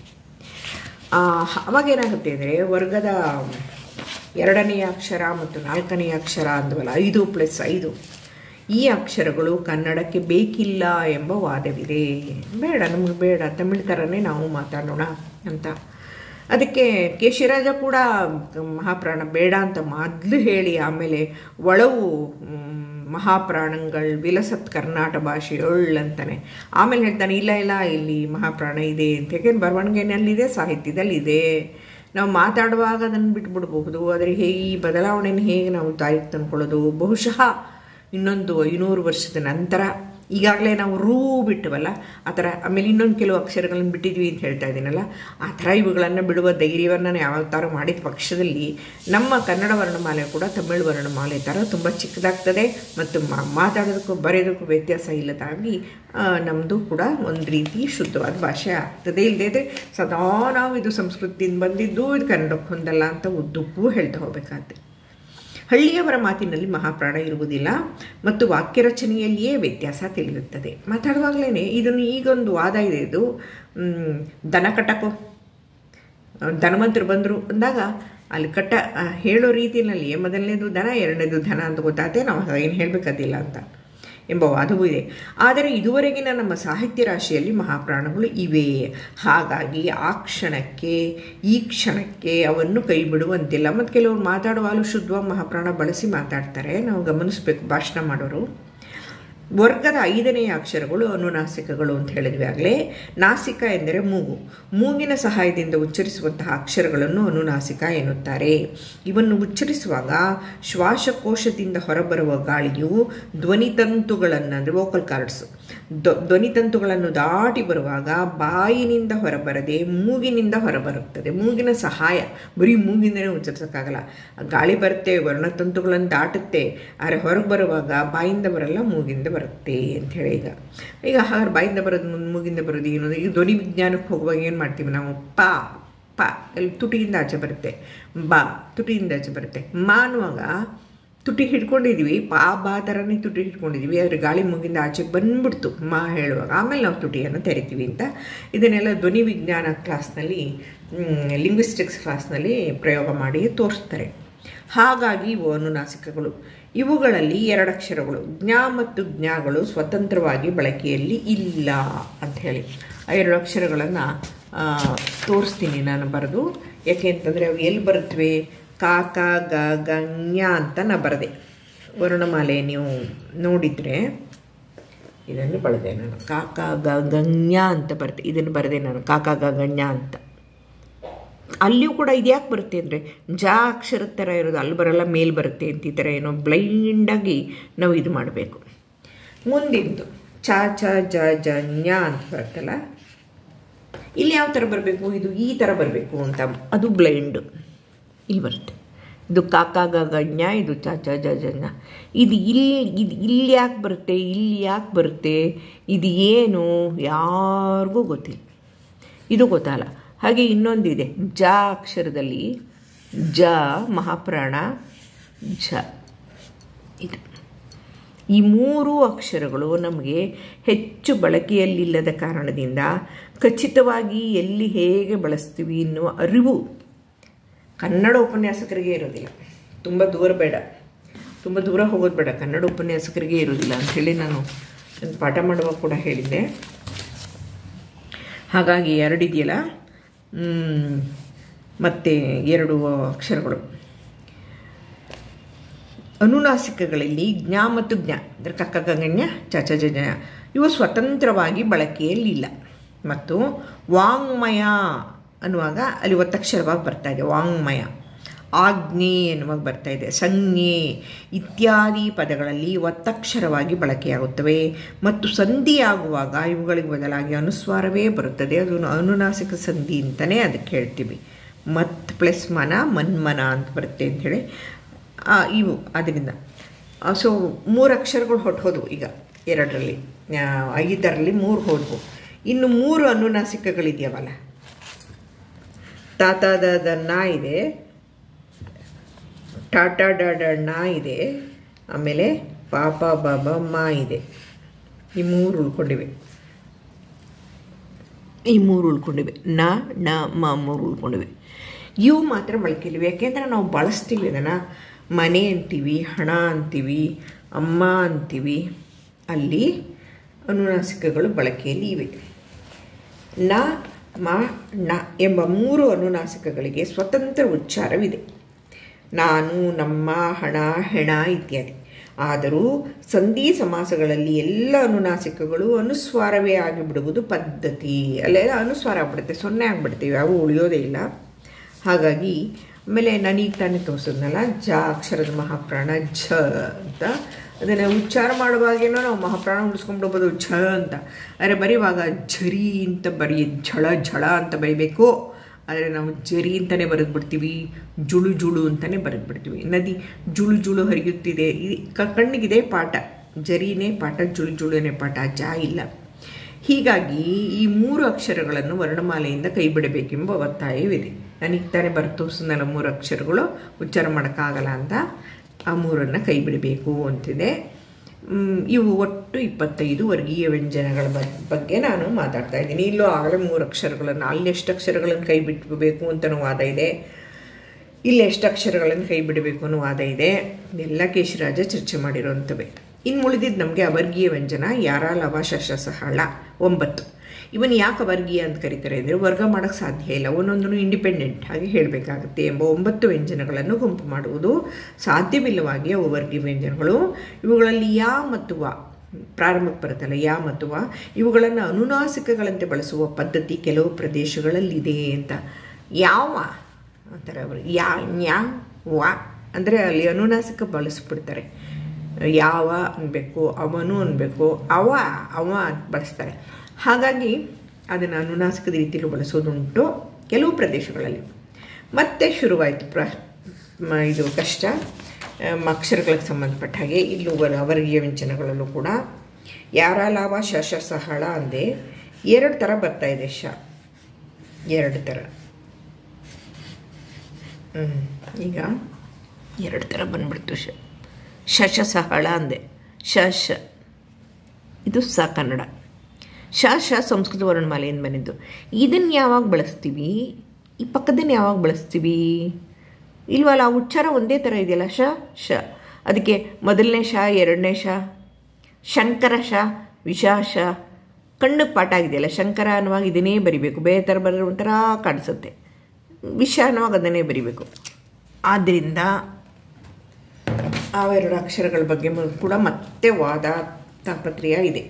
ಅವಾಗ ಏನಾಗುತ್ತೆ ಅಂದರೆ ವರ್ಗದ ಎರಡನೆಯ ಅಕ್ಷರ ಮತ್ತು ನಾಲ್ಕನೆಯ ಅಕ್ಷರ ಅಂದವಲ್ಲ ಐದು ಪ್ಲಸ್ ಐದು ಈ ಅಕ್ಷರಗಳು ಕನ್ನಡಕ್ಕೆ ಬೇಕಿಲ್ಲ ಎಂಬ ವಾದವಿದೆ ಬೇಡ ನಮಗೆ ಬೇಡ ತಮಿಳ್ ಥರನೇ ನಾವು ಮಾತಾಡೋಣ ಅಂತ ಅದಕ್ಕೆ ಕೇಶಿರಾಜ ಕೂಡ ಮಹಾಪ್ರಾಣ ಬೇಡ ಅಂತ ಮೊದಲು ಹೇಳಿ ಆಮೇಲೆ ಒಳವು ಮಹಾಪ್ರಾಣಗಳು ವಿಲಸತ್ ಕರ್ನಾಟ ಭಾಷೆಯೊಳ್ ಅಂತಾನೆ ಆಮೇಲೆ ಹೇಳ್ತಾನೆ ಇಲ್ಲ ಇಲ್ಲ ಇಲ್ಲಿ ಮಹಾಪ್ರಾಣ ಇದೆ ಅಂತ ಯಾಕೆಂದ್ರೆ ಬರವಣಿಗೆನಲ್ಲಿದೆ ಸಾಹಿತ್ಯದಲ್ಲಿದೆ ನಾವು ಮಾತಾಡುವಾಗ ಅದನ್ನು ಬಿಟ್ಬಿಡ್ಬಹುದು ಆದರೆ ಹೇ ಈ ಬದಲಾವಣೆಯನ್ನು ಹೇಗೆ ನಾವು ತಾಯಿಗೆ ತಂದ್ಕೊಳ್ಳೋದು ಬಹುಶಃ ಇನ್ನೊಂದು ಐನೂರು ವರ್ಷದ ನಂತರ ಈಗಾಗಲೇ ನಾವು ರೂ ಬಿಟ್ಟವಲ್ಲ ಆ ಥರ ಆಮೇಲೆ ಇನ್ನೊಂದು ಕೆಲವು ಅಕ್ಷರಗಳನ್ನು ಬಿಟ್ಟಿದ್ವಿ ಅಂತ ಹೇಳ್ತಾ ಇದ್ದೀನಲ್ಲ ಆ ಥರ ಇವುಗಳನ್ನು ಬಿಡುವ ಧೈರ್ಯವನ್ನು ಯಾವ ಥರ ಮಾಡಿದ ಪಕ್ಷದಲ್ಲಿ ನಮ್ಮ ಕನ್ನಡ ವರ್ಣಮಾಲೆ ಕೂಡ ತಮಿಳು ವರ್ಣಮಾಲೆ ಥರ ತುಂಬ ಚಿಕ್ಕದಾಗ್ತದೆ ಮತ್ತು ಮಾತಾಡೋದಕ್ಕೂ ಬರೆಯೋದಕ್ಕೂ ವ್ಯತ್ಯಾಸ ಇಲ್ಲದಾಗಿ ನಮ್ಮದು ಕೂಡ ಒಂದು ರೀತಿ ಶುದ್ಧವಾದ ಭಾಷೆ ಆಗ್ತದೆ ಇಲ್ಲದೇ ಸದಾ ನಾವು ಇದು ಸಂಸ್ಕೃತಿಯಿಂದ ಬಂದಿದ್ದು ಇದು ಕನ್ನಡಕ್ಕೆ ಹೊಂದಲ್ಲ ಅಂತ ಉದ್ದಕ್ಕೂ ಹೇಳ್ತಾ ಹೋಗಬೇಕಾಗ್ತದೆ ಹಳ್ಳಿಯವರ ಮಾತಿನಲ್ಲಿ ಮಹಾಪ್ರಾಣ ಇರುವುದಿಲ್ಲ ಮತ್ತು ವಾಕ್ಯ ರಚನೆಯಲ್ಲಿಯೇ ವ್ಯತ್ಯಾಸ ತಿಳಿಯುತ್ತದೆ ಮಾತಾಡುವಾಗಲೇ ಇದನ್ನು ಈಗೊಂದು ವಾದ ಇದೆ ಇದು ದನ ಕಟ್ಟಕೋ ಧನವಂತರು ಬಂದರು ಅಂದಾಗ ಅಲ್ಲಿ ಕಟ್ಟ ಹೇಳೋ ರೀತಿಯಲ್ಲಿ ಮೊದಲನೇದು ದನ ಎರಡನೇದು ಧನ ಅಂತ ಗೊತ್ತಾಗುತ್ತೆ ನಾವು ಏನು ಹೇಳಬೇಕಾದಿಲ್ಲ ಅಂತ ಎಂಬ ವಾದವೂ ಇದೆ ಆದರೆ ಇದುವರೆಗಿನ ನಮ್ಮ ಸಾಹಿತ್ಯ ರಾಶಿಯಲ್ಲಿ ಮಹಾಪ್ರಾಣಗಳು ಇವೆ ಹಾಗಾಗಿ ಆ ಕ್ಷಣಕ್ಕೆ ಈ ಕ್ಷಣಕ್ಕೆ ಅವನ್ನು ಕೈ ಬಿಡುವಂತಿಲ್ಲ ಮತ್ತು ಕೆಲವರು ಮಾತಾಡುವಾಗಲೂ ಶುದ್ಧವಾಗಿ ಮಹಾಪ್ರಾಣ ಬಳಸಿ ಮಾತಾಡ್ತಾರೆ ನಾವು ಗಮನಿಸಬೇಕು ಭಾಷಣ ಮಾಡೋರು ವರ್ಗದ ಐದನೆಯ ಅಕ್ಷರಗಳು ಅನುನಾಸಿಕಗಳು ಅಂತ ಹೇಳಿದ್ವಿ ಆಗಲೇ ನಾಸಿಕ ಎಂದರೆ ಮೂಗು ಮೂಗಿನ ಸಹಾಯದಿಂದ ಉಚ್ಚರಿಸುವಂತಹ ಅಕ್ಷರಗಳನ್ನು ಅನುನಾಸಿಕ ಎನ್ನುತ್ತಾರೆ ಇವನ್ನು ಉಚ್ಚರಿಸುವಾಗ ಶ್ವಾಸಕೋಶದಿಂದ ಹೊರಬರುವ ಗಾಳಿಯು ಧ್ವನಿತಂತುಗಳನ್ನು ಅಂದರೆ ವೋಕಲ್ ಕಾರ್ಡ್ಸು ಧ್ವನಿತಂತುಗಳನ್ನು ದಾಟಿ ಬರುವಾಗ ಬಾಯಿನಿಂದ ಹೊರಬರದೆ ಮೂಗಿನಿಂದ ಹೊರಬರುತ್ತದೆ ಮೂಗಿನ ಸಹಾಯ ಬರೀ ಮೂಗಿಂದಲೇ ಉಚ್ಚರಿಸೋಕ್ಕಾಗಲ್ಲ ಗಾಳಿ ಬರುತ್ತೆ ವರ್ಣತಂತುಗಳನ್ನು ದಾಟುತ್ತೆ ಆದರೆ ಹೊರಗೆ ಬರುವಾಗ ಬಾಯಿಂದ ಬರಲ್ಲ ಮೂಗಿಂದ ಬರುತ್ತೆ ಅಂಥೇಳಿ ಈಗ ಈಗ ಹಾಗಾದ್ರೆ ಬಾಯಿಂದ ಬರೋದು ಮೂಗಿಂದ ಬರೋದು ಏನು ಈಗ ಧ್ವನಿ ವಿಜ್ಞಾನಕ್ಕೆ ಹೋಗುವಾಗ ಏನು ಮಾಡ್ತೀವಿ ನಾವು ಪಾ ಪ ಅಲ್ಲಿ ತುಟಿಯಿಂದ ಆಚೆ ಬರುತ್ತೆ ಬಾ ತುಟಿಯಿಂದ ಆಚೆ ಬರುತ್ತೆ ಮಾ ಅನ್ನುವಾಗ ತುಟಿ ಹಿಡ್ಕೊಂಡಿದ್ವಿ ಪಾ ಬಾ ಥರನೇ ತುಟಿ ಹಿಡ್ಕೊಂಡಿದ್ವಿ ಆದರೆ ಗಾಳಿ ಮುಗಿಂದ ಆಚೆ ಬಂದ್ಬಿಡ್ತು ಮಾ ಹೇಳುವಾಗ ಆಮೇಲೆ ನಾವು ತುಟಿಯನ್ನು ತೆರಿತೀವಿ ಅಂತ ಇದನ್ನೆಲ್ಲ ಧ್ವನಿ ವಿಜ್ಞಾನ ಕ್ಲಾಸ್ನಲ್ಲಿ ಲಿಂಗ್ವಿಸ್ಟಿಕ್ಸ್ ಕ್ಲಾಸ್ನಲ್ಲಿ ಪ್ರಯೋಗ ಮಾಡಿ ತೋರಿಸ್ತಾರೆ ಹಾಗಾಗಿ ಇವು ಅನುನಾಸಿಕಗಳು ಇವುಗಳಲ್ಲಿ ಎರಡಕ್ಷರಗಳು ಜ್ಞಾ ಮತ್ತು ಜ್ಞಾಗಳು ಸ್ವತಂತ್ರವಾಗಿ ಬಳಕೆಯಲ್ಲಿ ಇಲ್ಲ ಅಂತ ಹೇಳಿ ಆ ಎರಡು ಅಕ್ಷರಗಳನ್ನು ತೋರಿಸ್ತೀನಿ ನಾನು ಬರೆದು ಯಾಕೆ ಅಂತಂದರೆ ಅವು ಎಲ್ಲಿ ಬರುತ್ತವೆ ಕಾ ಕ ಗ ಗ ಜ್ಞ ಅಂತ ನಾ ಬರೆದೆ ವರ್ಣಮಾಲೆ ನೀವು ನೋಡಿದರೆ ಇದನ್ನು ಬರೆದೆ ನಾನು ಕಾ ಕ ಗ ಗಜ್ಞ ಅಂತ ಬರೆದೆ ಇದನ್ನು ಬರೆದೆ ನಾನು ಕಾ ಕ ಗ ಗಜ್ಞ ಅಂತ ಅಲ್ಲಿಯೂ ಕೂಡ ಇದು ಯಾಕೆ ಬರುತ್ತೆ ಅಂದರೆ ಜ ಅಕ್ಷರದ ಥರ ಇರೋದು ಅಲ್ಲಿ ಬರಲ್ಲ ಮೇಲ್ ಬರುತ್ತೆ ಅಂತ ಈ ಥರ ಏನೋ ಬ್ಲೈಂಡಾಗಿ ನಾವು ಇದು ಮಾಡಬೇಕು ಮುಂದಿಂದು ಚ ಚ ಜ ಜ ಜ್ಞ ಅಂತ ಬರುತ್ತಲ್ಲ ಇಲ್ಲಿ ಯಾವ ಥರ ಬರಬೇಕು ಇದು ಈ ಥರ ಬರಬೇಕು ಅಂತ ಅದು ಬ್ಲೈಂಡು ಇಲ್ಲಿ ಬರುತ್ತೆ ಇದು ಕಾಕ ಗಜ್ಞ ಇದು ಚ ಚ ಜ ಜ ಇದು ಇಲ್ಲಿ ಇದು ಇಲ್ಲಿ ಯಾಕೆ ಬರುತ್ತೆ ಇಲ್ಲಿ ಯಾಕೆ ಬರುತ್ತೆ ಇದು ಏನು ಯಾರಿಗೂ ಗೊತ್ತಿಲ್ಲ ಇದು ಗೊತ್ತಲ್ಲ ಹಾಗೆ ಇನ್ನೊಂದಿದೆ ಜ ಅಕ್ಷರದಲ್ಲಿ ಜ ಮಹಾಪ್ರಾಣ ಝ ಇದು ಈ ಮೂರು ಅಕ್ಷರಗಳು ನಮಗೆ ಹೆಚ್ಚು ಬಳಕೆಯಲ್ಲಿಲ್ಲದ ಕಾರಣದಿಂದ ಖಚಿತವಾಗಿ ಎಲ್ಲಿ ಹೇಗೆ ಬಳಸ್ತೀವಿ ಎನ್ನುವ ಅರಿವು ಕನ್ನಡ ಉಪನ್ಯಾಸಕರಿಗೆ ಇರೋದಿಲ್ಲ ತುಂಬ ದೂರ ಬೇಡ ತುಂಬ ದೂರ ಹೋಗೋದು ಬೇಡ ಕನ್ನಡ ಉಪನ್ಯಾಸಕರಿಗೆ ಇರೋದಿಲ್ಲ ಅಂಥೇಳಿ ನಾನು ಪಾಠ ಮಾಡುವಾಗ ಕೂಡ ಹೇಳಿದ್ದೆ ಹಾಗಾಗಿ ಎರಡಿದೆಯಲ್ಲ ಮತ್ತು ಎರಡು ಅಕ್ಷರಗಳು ಅನುನಾಸಿಕಗಳಲ್ಲಿ ಜ್ಞ ಮತ್ತು ಜ್ಞ ಅಂದರೆ ಕಕ್ಕ ಗಂಗಣ್ಯ ಚಚ ಜಜ ಇವು ಸ್ವತಂತ್ರವಾಗಿ ಬಳಕೆಯಲ್ಲಿಲ್ಲ ಮತ್ತು ವಾಂಗ್ಮಯ ಅನ್ನುವಾಗ ಅಲ್ಲಿ ಒತ್ತಕ್ಷರವಾಗಿ ಬರ್ತಾ ಇದೆ ವಾಂಗ್ಮಯ ಆಜ್ಞೆ ಎನ್ನುವಾಗ ಬರ್ತಾ ಇದೆ ಸಂಜ್ಞೆ ಇತ್ಯಾದಿ ಪದಗಳಲ್ಲಿ ಒತ್ತಕ್ಷರವಾಗಿ ಬಳಕೆಯಾಗುತ್ತವೆ ಮತ್ತು ಸಂಧಿಯಾಗುವಾಗ ಇವುಗಳಿಗೆ ಬದಲಾಗಿ ಅನುಸ್ವಾರವೇ ಬರುತ್ತದೆ ಅದು ಅನುನಾಸಿಕ ಸಂಧಿ ಅಂತಲೇ ಅದಕ್ಕೆ ಹೇಳ್ತೀವಿ ಮತ್ ಪ್ಲಸ್ ಮನ ಮನ್ಮನ ಅಂತ ಬರುತ್ತೆ ಅಂಥೇಳಿ ಇವು ಅದರಿಂದ ಸೊ ಮೂರು ಅಕ್ಷರಗಳು ಹೊಟ್ಟೋದ್ವು ಈಗ ಎರಡರಲ್ಲಿ ಐದರಲ್ಲಿ ಮೂರು ಹೋದವು ಇನ್ನು ಮೂರು ಅನುನಾಸಿಕಗಳಿದೆಯವಲ್ಲ ತಾತಾದ ನಾ ಇದೆ ಟಾಟಾ ಡಾಡ ನಾ ಇದೆ ಆಮೇಲೆ ಪಾಪ ಬಾಬಾ ಮಾ ಇದೆ ಈ ಮೂರು ಉಳ್ಕೊಂಡಿವೆ ಈ ಮೂರು ಉಳ್ಕೊಂಡಿವೆ ನ ನ ಮ ಮೂರು ಉಳ್ಕೊಂಡಿವೆ ಇವು ಮಾತ್ರ ಬಳಕೆಯಲ್ಲಿವೆ ಯಾಕೆಂದರೆ ನಾವು ಬಳಸ್ತೀವಿ ಅದನ್ನು ಮನೆ ಅಂತೀವಿ ಹಣ ಅಂತೀವಿ ಅಮ್ಮ ಅಂತೀವಿ ಅಲ್ಲಿ ಅನುನಾಸಿಕಗಳು ಬಳಕೆಯಲ್ಲಿ ಇವೆ ನ ಮ ಣ ಎಂಬ ಮೂರು ಅನುನಾಸಿಕಗಳಿಗೆ ಸ್ವತಂತ್ರ ಉಚ್ಚಾರವಿದೆ ನಾನು ನಮ್ಮ ಹಣ ಹೆಣ ಇತ್ಯಾದಿ ಆದರೂ ಸಂಧಿ ಸಮಾಸಗಳಲ್ಲಿ ಎಲ್ಲ ಅನುನಾಸಿಕಗಳು ಅನುಸ್ವಾರವೇ ಆಗಿಬಿಡುವುದು ಪದ್ಧತಿ ಅಲ್ಲೆಲ್ಲ ಅನುಸ್ವಾರ ಆಗ್ಬಿಡುತ್ತೆ ಸೊನ್ನೆ ಆಗಿಬಿಡ್ತೀವಿ ಅವು ಉಳಿಯೋದೇ ಇಲ್ಲ ಹಾಗಾಗಿ ಆಮೇಲೆ ನನಗೆ ತಾನೇ ತೋರಿಸಿದ್ನಲ್ಲ ಜ ಅಕ್ಷರದ ಮಹಾಪ್ರಾಣ ಝ ಅಂತ ಅದನ್ನು ಉಚ್ಚಾರ ಮಾಡುವಾಗೇನೋ ನಾವು ಮಹಾಪ್ರಾಣ ಉಳಿಸ್ಕೊಂಡ್ಬಿಡ್ಬೋದು ಝ ಅಂತ ಆದರೆ ಬರೆಯುವಾಗ ಝರಿ ಅಂತ ಬರೀ ಝಳ ಝಳ ಅಂತ ಬರಿಬೇಕು ಆದರೆ ನಾವು ಜರಿ ಅಂತಲೇ ಬರೆದು ಬಿಡ್ತೀವಿ ಜುಳು ಜುಳು ಅಂತಲೇ ಬರೆದು ಬಿಡ್ತೀವಿ ನದಿ ಜುಳು ಜುಳು ಹರಿಯುತ್ತಿದೆ ಈ ಕಣ್ಣಿಗಿದೆ ಪಾಠ ಜರಿನೇ ಪಾಠ ಜುಳು ಜುಳುನೇ ಪಾಠ ಜಾ ಇಲ್ಲ ಹೀಗಾಗಿ ಈ ಮೂರು ಅಕ್ಷರಗಳನ್ನು ವರ್ಣಮಾಲೆಯಿಂದ ಕೈ ಬಿಡಬೇಕೆಂಬ ಒತ್ತಾಯವಿದೆ ನನಗೆ ತಾನೇ ಬರ್ತೋಸನಲ್ಲ ಮೂರು ಅಕ್ಷರಗಳು ಉಚ್ಚಾರ ಮಾಡೋಕ್ಕಾಗಲ್ಲ ಅಂತ ಆ ಮೂರನ್ನು ಕೈ ಬಿಡಬೇಕು ಅಂತಿದೆ ಇವು ಒಟ್ಟು ಇಪ್ಪತ್ತೈದು ವರ್ಗೀಯ ವ್ಯಂಜನಗಳ ಬಗ್ಗೆ ನಾನು ಮಾತಾಡ್ತಾ ಇದ್ದೀನಿ ಇಲ್ಲೂ ಆಗಲೇ ಮೂರು ಅಕ್ಷರಗಳನ್ನು ಅಲ್ಲಿ ಎಷ್ಟು ಅಕ್ಷರಗಳನ್ನು ಕೈ ಬಿಟ್ಟಬೇಕು ಅಂತಲೂ ವಾದ ಇದೆ ಇಲ್ಲಿ ಎಷ್ಟು ಅಕ್ಷರಗಳನ್ನು ಕೈ ಬಿಡಬೇಕು ಅನ್ನೋ ವಾದ ಇದೆ ಎಲ್ಲ ಕೇಶರಾಜ ಚರ್ಚೆ ಮಾಡಿರೋಂಥವೆ ಇನ್ನು ಉಳಿದಿದ್ದು ನಮಗೆ ಅವರ್ಗೀಯ ವ್ಯಂಜನ ಯಾರ ಲವ ಶಶ ಸಹಳ ಒಂಬತ್ತು ಇವನ್ ಯಾಕೆ ಅವರ್ಗೀಯ ಅಂತ ಕರೀತಾರೆ ಅಂದರೆ ವರ್ಗ ಮಾಡೋಕ್ಕೆ ಸಾಧ್ಯ ಇಲ್ಲ ಒಂದೊಂದನ್ನು ಇಂಡಿಪೆಂಡೆಂಟ್ ಆಗಿ ಹೇಳಬೇಕಾಗುತ್ತೆ ಎಂಬ ಒಂಬತ್ತು ವ್ಯಂಜನಗಳನ್ನು ಗುಂಪು ಮಾಡುವುದು ಸಾಧ್ಯವಿಲ್ಲವಾಗಿ ಅವು ವರ್ಗೀಯ ವ್ಯಂಜನಗಳು ಇವುಗಳಲ್ಲಿ ಯಾ ಮತ್ತು ವ ಪ್ರಾರಂಭಕ್ಕೆ ಬರುತ್ತಲ್ಲ ಯಾ ಮತ್ತು ವ ಇವುಗಳನ್ನು ಅನುನಾಸಿಕಗಳಂತೆ ಬಳಸುವ ಪದ್ಧತಿ ಕೆಲವು ಪ್ರದೇಶಗಳಲ್ಲಿದೆ ಅಂತ ಯಾವ ಅಂತಾರೆ ಅವರು ಯಾ ನ್ಯಾ ವ ಅಂದರೆ ಅಲ್ಲಿ ಅನುನಾಸಿಕ ಬಳಸ್ಬಿಡ್ತಾರೆ ಯಾವ ಅನ್ಬೇಕು ಅವನು ಅನ್ಬೇಕು ಅವ ಅವ ಅಂತ ಬಳಸ್ತಾರೆ ಹಾಗಾಗಿ ಅದನ್ನು ಅನುನಾಸಿಕದ ರೀತಿಯಲ್ಲಿ ಬಳಸೋದುಂಟು ಕೆಲವು ಪ್ರದೇಶಗಳಲ್ಲಿ ಮತ್ತೆ ಶುರುವಾಯಿತು ಪ್ರ ಇದು ಕಷ್ಟ ಅಕ್ಷರಗಳಿಗೆ ಸಂಬಂಧಪಟ್ಟ ಹಾಗೆ ಇಲ್ಲೂ ಅವರ್ಗೀಯ ವ್ಯಂಜನಗಳಲ್ಲೂ ಕೂಡ ಯಾರ ಲಾಭ ಶಶ ಸಹಳ ಅಂದೆ ಎರಡು ಥರ ಬರ್ತಾ ಇದೆ ಶ ಎರಡು ಥರ ಈಗ ಎರಡು ಥರ ಬಂದ್ಬಿಡ್ತು ಶ ಶಶ ಸಹಳ ಅಂದೆ ಶ ಶ ಇದು ಸ ಕನ್ನಡ ಶ ಶ ಸಂಸ್ಕೃತ ವರ್ಣಮಾಲೆಯಿಂದ ಬಂದಿದ್ದು ಇದನ್ನು ಯಾವಾಗ ಬಳಸ್ತೀವಿ ಈ ಪಕ್ಕದನ್ನು ಯಾವಾಗ ಬಳಸ್ತೀವಿ ಇಲ್ವಲ್ಲ ಉಚ್ಚಾರ ಒಂದೇ ಥರ ಇದೆಯಲ್ಲ ಶ ಶ ಅದಕ್ಕೆ ಮೊದಲನೇ ಶ ಎರಡನೇ ಶ ಶಂಕರ ಶ ವಿಶಾಶ ಕಣ್ಣು ಪಾಠ ಆಗಿದೆಯಲ್ಲ ಶಂಕರ ಅನ್ನುವಾಗ ಇದನ್ನೇ ಬರಿಬೇಕು ಬೇರೆ ಥರ ಬರೆದ್ರೆ ಒಂಥರ ಕಾಣಿಸುತ್ತೆ ವಿಷ ಅನ್ನುವಾಗ ಅದನ್ನೇ ಬರಿಬೇಕು ಆದ್ದರಿಂದ ಅವೆರಡು ಅಕ್ಷರಗಳ ಬಗ್ಗೆ ಕೂಡ ಮತ್ತೆ ವಾದ ತಾಪತ್ರೆಯ ಇದೆ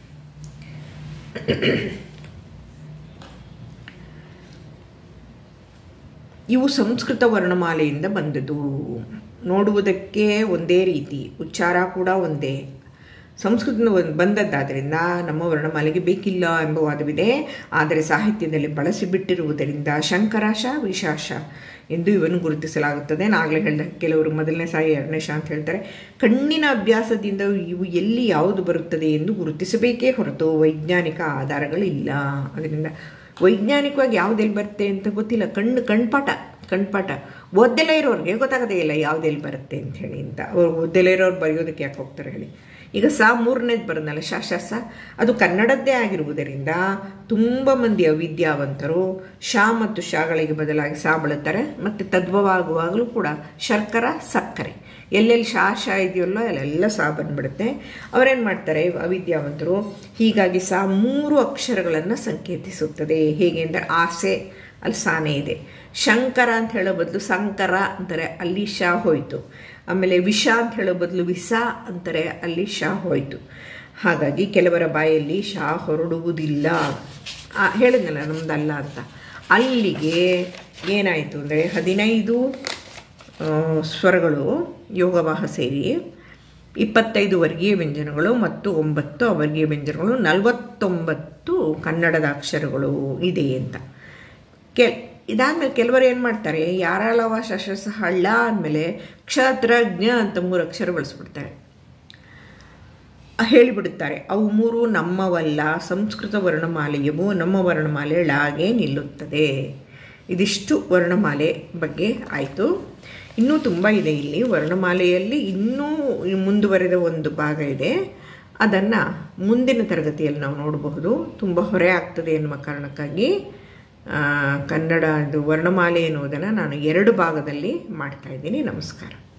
ಇವು ಸಂಸ್ಕೃತ ವರ್ಣಮಾಲೆಯಿಂದ ಬಂದದ್ದು ನೋಡುವುದಕ್ಕೆ ಒಂದೇ ರೀತಿ ಉಚ್ಚಾರ ಕೂಡ ಒಂದೇ ಸಂಸ್ಕೃತ ಬಂದದ್ದಾದ್ದರಿಂದ ನಮ್ಮ ವರ್ಣಮಾಲೆಗೆ ಬೇಕಿಲ್ಲ ಎಂಬ ವಾದವಿದೆ ಆದರೆ ಸಾಹಿತ್ಯದಲ್ಲಿ ಬಳಸಿಬಿಟ್ಟಿರುವುದರಿಂದ ಶಂಕರಾಶ ವಿಶಾಶ ಎಂದು ಇವನ್ನು ಗುರುತಿಸಲಾಗುತ್ತದೆ ನಾಗಲೇ ಹೇಳಿದ ಕೆಲವರು ಮೊದಲನೇ ಸಾಯಿ ಎರಡನೇ ಶಾ ಅಂತ ಹೇಳ್ತಾರೆ ಕಣ್ಣಿನ ಅಭ್ಯಾಸದಿಂದ ಇವು ಎಲ್ಲಿ ಯಾವುದು ಬರುತ್ತದೆ ಎಂದು ಗುರುತಿಸಬೇಕೇ ಹೊರತು ವೈಜ್ಞಾನಿಕ ಆಧಾರಗಳಿಲ್ಲ ಅದರಿಂದ ವೈಜ್ಞಾನಿಕವಾಗಿ ಯಾವುದೆಲ್ಲಿ ಬರುತ್ತೆ ಅಂತ ಗೊತ್ತಿಲ್ಲ ಕಣ್ಣು ಕಣ್ಪಾಠ ಕಣ್ಪಾಠ ಓದ್ದೆಲ್ಲ ಇರೋರಿಗೆ ಗೊತ್ತಾಗದೇ ಇಲ್ಲ ಯಾವುದೆಲ್ಲಿ ಬರುತ್ತೆ ಅಂತ ಹೇಳಿ ಅಂತ ಅವ್ರು ಓದ್ದೆಲ್ಲ ಇರೋರು ಬರೆಯೋದಕ್ಕೆ ಯಾಕೆ ಹೋಗ್ತಾರೆ ಹೇಳಿ ಈಗ ಸಾ ಮೂರನೇದು ಬರೋದಲ್ಲ ಶ ಶ ಸ ಅದು ಕನ್ನಡದ್ದೇ ಆಗಿರುವುದರಿಂದ ತುಂಬ ಮಂದಿ ಅವಿದ್ಯಾವಂತರು ಶಾ ಮತ್ತು ಶಾಗಳಿಗೆ ಬದಲಾಗಿ ಸಾ ಬಳತ್ತಾರೆ ಮತ್ತು ತದ್ಭವಾಗುವಾಗಲೂ ಕೂಡ ಶರ್ಕರ ಸಕ್ಕರೆ ಎಲ್ಲೆಲ್ಲಿ ಶಾ ಶಾ ಇದೆಯಲ್ಲೋ ಅಲ್ಲೆಲ್ಲ ಸಾ ಬಂದ್ಬಿಡುತ್ತೆ ಅವರೇನು ಮಾಡ್ತಾರೆ ಅವಿದ್ಯಾವಂತರು ಹೀಗಾಗಿ ಸಾ ಮೂರು ಅಕ್ಷರಗಳನ್ನು ಸಂಕೇತಿಸುತ್ತದೆ ಹೇಗೆ ಅಂದರೆ ಆಸೆ ಅಲ್ಲಿ ಸಾನೆ ಇದೆ ಶಂಕರ ಅಂತ ಹೇಳೋ ಬದಲು ಸಂಕರ ಅಂತಾರೆ ಅಲ್ಲಿ ಶಾ ಹೋಯಿತು ಆಮೇಲೆ ವಿಷ ಅಂತ ಹೇಳೋ ಬದಲು ವಿಸ ಅಂತಾರೆ ಅಲ್ಲಿ ಶಾ ಹೋಯಿತು ಹಾಗಾಗಿ ಕೆಲವರ ಬಾಯಲ್ಲಿ ಶಾ ಹೊರಡುವುದಿಲ್ಲ ಹೇಳಿದ್ನಲ್ಲ ನಮ್ದಲ್ಲ ಅಂತ ಅಲ್ಲಿಗೆ ಏನಾಯಿತು ಅಂದರೆ ಹದಿನೈದು ಸ್ವರಗಳು ಯೋಗವಾಹ ಸೇರಿ ಇಪ್ಪತ್ತೈದು ವರ್ಗೀಯ ವ್ಯಂಜನಗಳು ಮತ್ತು ಒಂಬತ್ತು ಅವರ್ಗೀಯ ವ್ಯಂಜನಗಳು ನಲವತ್ತೊಂಬತ್ತು ಕನ್ನಡದ ಅಕ್ಷರಗಳು ಇದೆ ಅಂತ ಕೆ ಇದಾದ್ಮೇಲೆ ಕೆಲವರು ಏನು ಮಾಡ್ತಾರೆ ಯಾರಳವ ಶಶಸ ಹಳ್ಳ ಅಂದಮೇಲೆ ಕ್ಷತ್ರಜ್ಞ ಅಂತ ಮೂರು ಅಕ್ಷರ ಬಳಸ್ಬಿಡ್ತಾರೆ ಹೇಳಿಬಿಡುತ್ತಾರೆ ಅವು ಮೂರು ನಮ್ಮವಲ್ಲ ಸಂಸ್ಕೃತ ವರ್ಣಮಾಲೆಯವು ನಮ್ಮ ವರ್ಣಮಾಲೆ ಳಾಗೆ ನಿಲ್ಲುತ್ತದೆ ಇದಿಷ್ಟು ವರ್ಣಮಾಲೆ ಬಗ್ಗೆ ಆಯಿತು ಇನ್ನೂ ತುಂಬ ಇದೆ ಇಲ್ಲಿ ವರ್ಣಮಾಲೆಯಲ್ಲಿ ಇನ್ನೂ ಮುಂದುವರೆದ ಒಂದು ಭಾಗ ಇದೆ ಅದನ್ನು ಮುಂದಿನ ತರಗತಿಯಲ್ಲಿ ನಾವು ನೋಡಬಹುದು ತುಂಬ ಹೊರೆ ಆಗ್ತದೆ ಎನ್ನುವ ಕಾರಣಕ್ಕಾಗಿ ಕನ್ನಡ ಇದು ವರ್ಣಮಾಲೆ ಎನ್ನುವುದನ್ನು ನಾನು ಎರಡು ಭಾಗದಲ್ಲಿ ಮಾಡ್ತಾ ಇದ್ದೀನಿ ನಮಸ್ಕಾರ